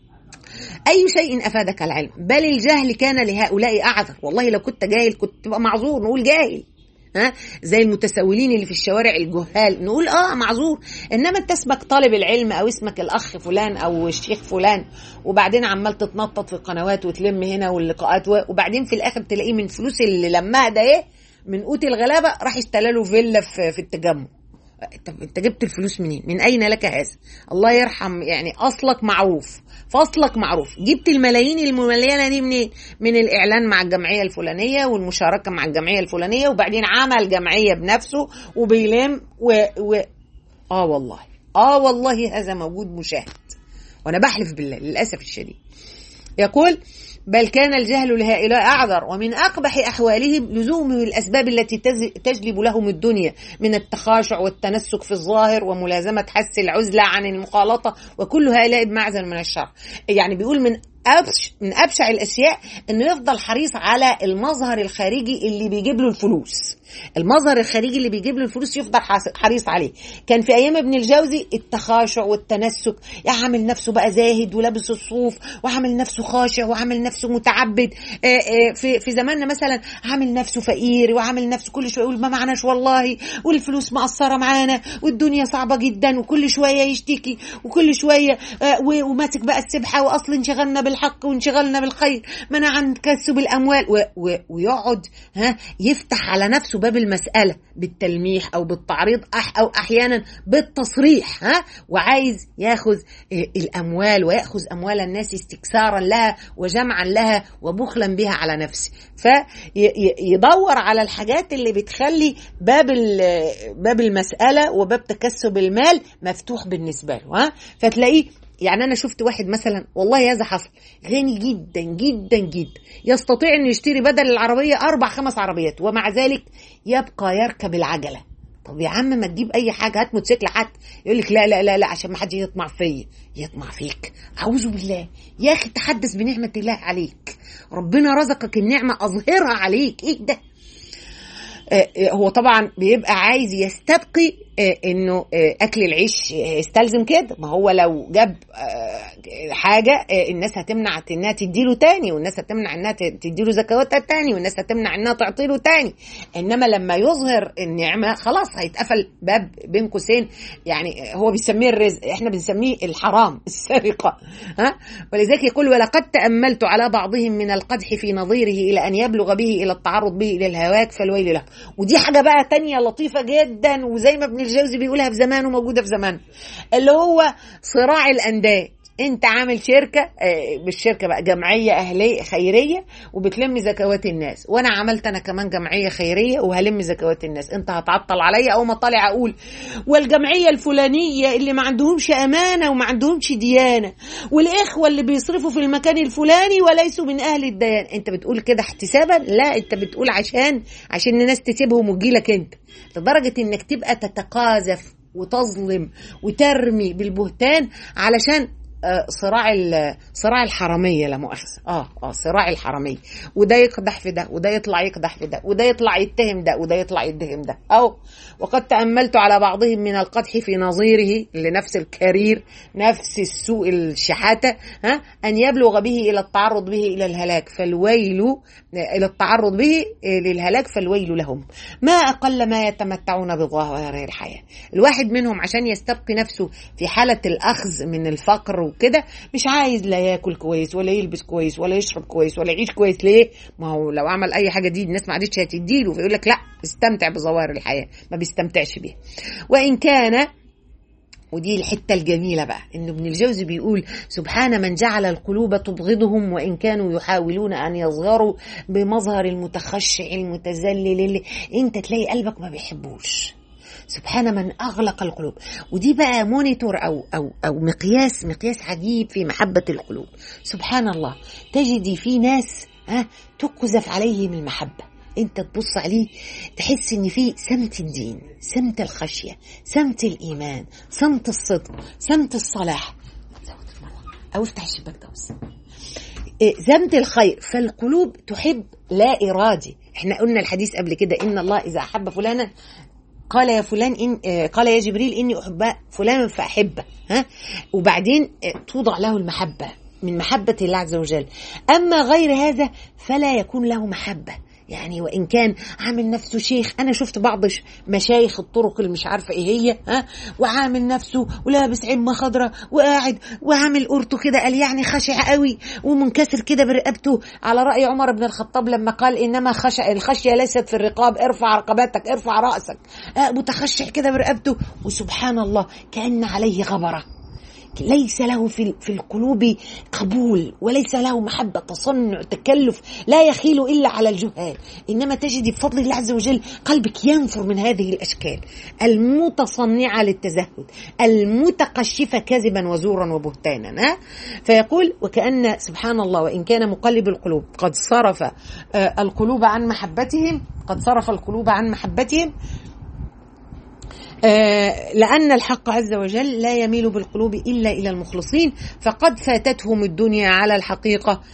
Speaker 1: أي شيء أفادك العلم بل الجهل كان لهؤلاء أعذر والله لو كنت جاهل كنت تبقى معذور نقول جاهل ها زي المتسولين اللي في الشوارع الجهال نقول اه معذور انما انت اسمك طالب العلم او اسمك الاخ فلان او الشيخ فلان وبعدين عمال تتنطط في القنوات وتلم هنا واللقاءات وبعدين في الاخر تلاقيه من فلوس اللي لمها ده ايه من قوت الغلابه راح اشترى له فيلا في, في التجمع طب انت جبت الفلوس منين؟ من اين لك هذا؟ الله يرحم يعني اصلك معروف فصلك معروف جبت الملايين المملينه دي منين من الاعلان مع الجمعيه الفلانيه والمشاركه مع الجمعيه الفلانيه وبعدين عمل جمعيه بنفسه وبيلم و... و... اه والله اه والله هذا موجود مشاهد وانا بحلف بالله للاسف الشديد يقول بل كان الجهل لهؤلاء أعذر ومن أقبح أحوالهم لزومهم الأسباب التي تجلب لهم الدنيا من التخاشع والتنسك في الظاهر وملازمة حس العزلة عن المخالطة وكل هؤلاء بمعزل من الشر يعني بيقول من أبش من أبشع الأشياء إنه يفضل حريص على المظهر الخارجي اللي بيجيب له الفلوس المظهر الخارجي اللي بيجيب له الفلوس يفضل حريص عليه كان في ايام ابن الجوزي التخاشع والتنسك يعمل نفسه بقى زاهد ولابس الصوف وعامل نفسه خاشع وعامل نفسه متعبد في في زماننا مثلا عامل نفسه فقير وعامل نفسه كل شويه يقول ما معناش والله والفلوس مقصره معانا والدنيا صعبه جدا وكل شويه يشتكي وكل شويه وماسك بقى السبحه واصل انشغلنا بالحق وانشغلنا بالخير منع عن تكسب الاموال ويقعد ها يفتح على نفسه باب المساله بالتلميح او بالتعريض أح او احيانا بالتصريح ها وعايز ياخذ الاموال وياخذ اموال الناس استكثارا لها وجمعا لها وبخلا بها على نفسه فيدور على الحاجات اللي بتخلي باب باب المساله وباب تكسب المال مفتوح بالنسبه له ها فتلاقيه يعني انا شفت واحد مثلا والله هذا حصل غني جدا جدا جدا يستطيع انه يشتري بدل العربيه اربع خمس عربيات ومع ذلك يبقى يركب العجله طب يا عم ما تجيب اي حاجه هات موتوسيكل حتى يقول لك لا لا لا لا عشان ما حد يطمع فيا يطمع فيك اعوذ بالله يا اخي تحدث بنعمه الله عليك ربنا رزقك النعمه اظهرها عليك ايه ده هو طبعا بيبقى عايز يستبقي انه اكل العيش يستلزم كده ما هو لو جاب حاجه الناس هتمنع انها تديله تاني والناس هتمنع انها تديله زكواتها تاني والناس هتمنع انها تعطيله تاني انما لما يظهر النعمه خلاص هيتقفل باب بين قوسين يعني هو بيسميه الرزق احنا بنسميه الحرام السرقه ها ولذلك يقول ولقد تاملت على بعضهم من القدح في نظيره الى ان يبلغ به الى التعرض به الى الهواك فالويل له ودي حاجه بقى تانية لطيفه جدا وزي ما ابن الجوزي بيقولها في زمانه موجوده في زمانه اللي هو صراع الانداد انت عامل شركه مش شركه بقى جمعيه اهليه خيريه وبتلم زكوات الناس وانا عملت انا كمان جمعيه خيريه وهلم زكوات الناس انت هتعطل عليا او ما طالع اقول والجمعيه الفلانيه اللي ما عندهمش امانه وما عندهمش ديانه والاخوه اللي بيصرفوا في المكان الفلاني وليسوا من اهل الديان انت بتقول كده احتسابا لا انت بتقول عشان عشان الناس تسيبهم وتجيلك انت لدرجه انك تبقى تتقاذف وتظلم وترمي بالبهتان علشان صراع صراع الحراميه لا مؤاخذه اه اه صراع الحراميه وده يقدح في ده وده يطلع يقدح في ده وده يطلع يتهم ده وده يطلع يتهم ده او وقد تاملت على بعضهم من القدح في نظيره لنفس الكرير نفس السوء الشحاته ها ان يبلغ به الى التعرض به الى الهلاك فالويل الى التعرض به للهلاك فالويل لهم ما اقل ما يتمتعون بظاهر الحياه الواحد منهم عشان يستبقي نفسه في حاله الاخذ من الفقر وكده مش عايز لا ياكل كويس ولا يلبس كويس ولا يشرب كويس ولا يعيش كويس ليه؟ ما هو لو عمل اي حاجه دي الناس ما عادتش هتديله فيقول لك لا استمتع بظواهر الحياه ما بيستمتعش بيها وان كان ودي الحته الجميله بقى ان ابن الجوزي بيقول سبحان من جعل القلوب تبغضهم وان كانوا يحاولون ان يظهروا بمظهر المتخشع المتذلل اللي انت تلاقي قلبك ما بيحبوش سبحان من اغلق القلوب ودي بقى مونيتور او او او مقياس مقياس عجيب في محبه القلوب سبحان الله تجدي في ناس ها تقذف عليهم المحبه انت تبص عليه تحس ان في سمت الدين سمت الخشيه سمت الايمان سمت الصدق سمت الصلاح او افتح الشباك ده بس سمت الخير فالقلوب تحب لا ارادي احنا قلنا الحديث قبل كده ان الله اذا احب فلانا قال يا فلان إن قال يا جبريل اني احب فلانا فاحبه ها وبعدين توضع له المحبه من محبه الله عز وجل اما غير هذا فلا يكون له محبه يعني وان كان عامل نفسه شيخ انا شفت بعض مشايخ الطرق اللي مش عارفه ايه هي ها وعامل نفسه ولابس عمه خضراء وقاعد وعامل قرطه كده قال يعني خشع قوي ومنكسر كده برقبته على راي عمر بن الخطاب لما قال انما خشع الخشيه ليست في الرقاب ارفع رقبتك ارفع راسك آه متخشع كده برقبته وسبحان الله كان عليه غبره ليس له في في القلوب قبول وليس له محبة تصنع تكلف لا يخيل إلا على الجهال إنما تجد بفضل الله عز وجل قلبك ينفر من هذه الأشكال المتصنعة للتزهد المتقشفة كذبا وزورا وبهتانا ها؟ فيقول وكأن سبحان الله وإن كان مقلب القلوب قد صرف القلوب عن محبتهم قد صرف القلوب عن محبتهم لأن الحق عز وجل لا يميل بالقلوب إلا إلى المخلصين فقد فاتتهم الدنيا على الحقيقة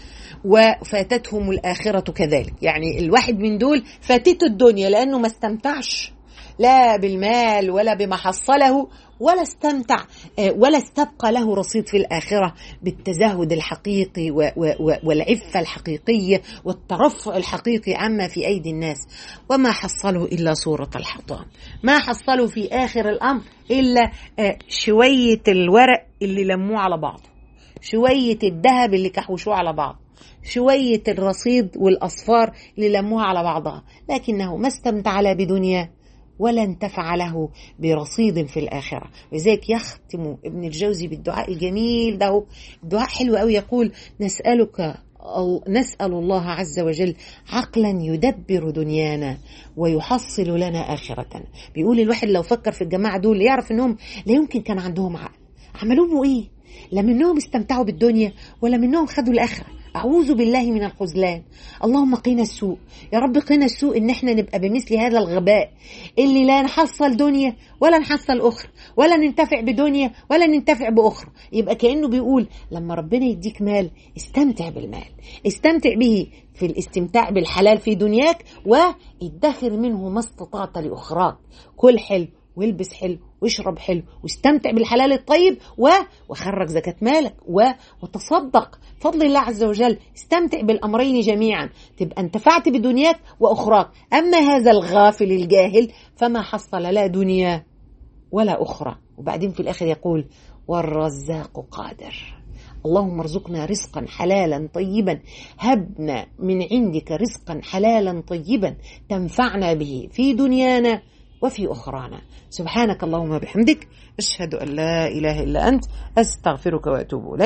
Speaker 1: وفاتتهم الآخرة كذلك يعني الواحد من دول فاتته الدنيا لأنه ما استمتعش لا بالمال ولا بما حصله ولا استمتع ولا استبقى له رصيد في الآخرة بالتزهد الحقيقي والعفة الحقيقية والترفع الحقيقي عما في أيدي الناس وما حصله إلا صورة الحطام ما حصله في آخر الأمر إلا شوية الورق اللي لموه على بعضه شوية الذهب اللي كحوشوه على بعض شوية الرصيد والأصفار اللي لموها على بعضها لكنه ما استمتع لا بدنيا ولا انتفع له برصيد في الآخرة لذلك يختم ابن الجوزي بالدعاء الجميل ده الدعاء حلو قوي يقول نسألك نسأل الله عز وجل عقلا يدبر دنيانا ويحصل لنا آخرتنا بيقول الواحد لو فكر في الجماعة دول يعرف انهم لا يمكن كان عندهم عقل عملوه ايه لا منهم استمتعوا بالدنيا ولا منهم خدوا الآخرة أعوذ بالله من الخذلان اللهم قنا السوء يا رب قنا السوء إن احنا نبقى بمثل هذا الغباء اللي لا نحصل دنيا ولا نحصل أخرى ولا ننتفع بدنيا ولا ننتفع بأخرى يبقى كأنه بيقول لما ربنا يديك مال استمتع بالمال استمتع به في الاستمتاع بالحلال في دنياك وادخر منه ما استطعت لأخراك كل حلو والبس حلو واشرب حلو واستمتع بالحلال الطيب و... وخرج زكاة مالك و... وتصدق فضل الله عز وجل استمتع بالأمرين جميعا تبقى انتفعت بدنياك وأخراك أما هذا الغافل الجاهل فما حصل لا دنيا ولا أخرى وبعدين في الآخر يقول والرزاق قادر اللهم ارزقنا رزقا حلالا طيبا هبنا من عندك رزقا حلالا طيبا تنفعنا به في دنيانا وفي أخرانا سبحانك اللهم بحمدك أشهد أن لا إله إلا أنت أستغفرك وأتوب إليك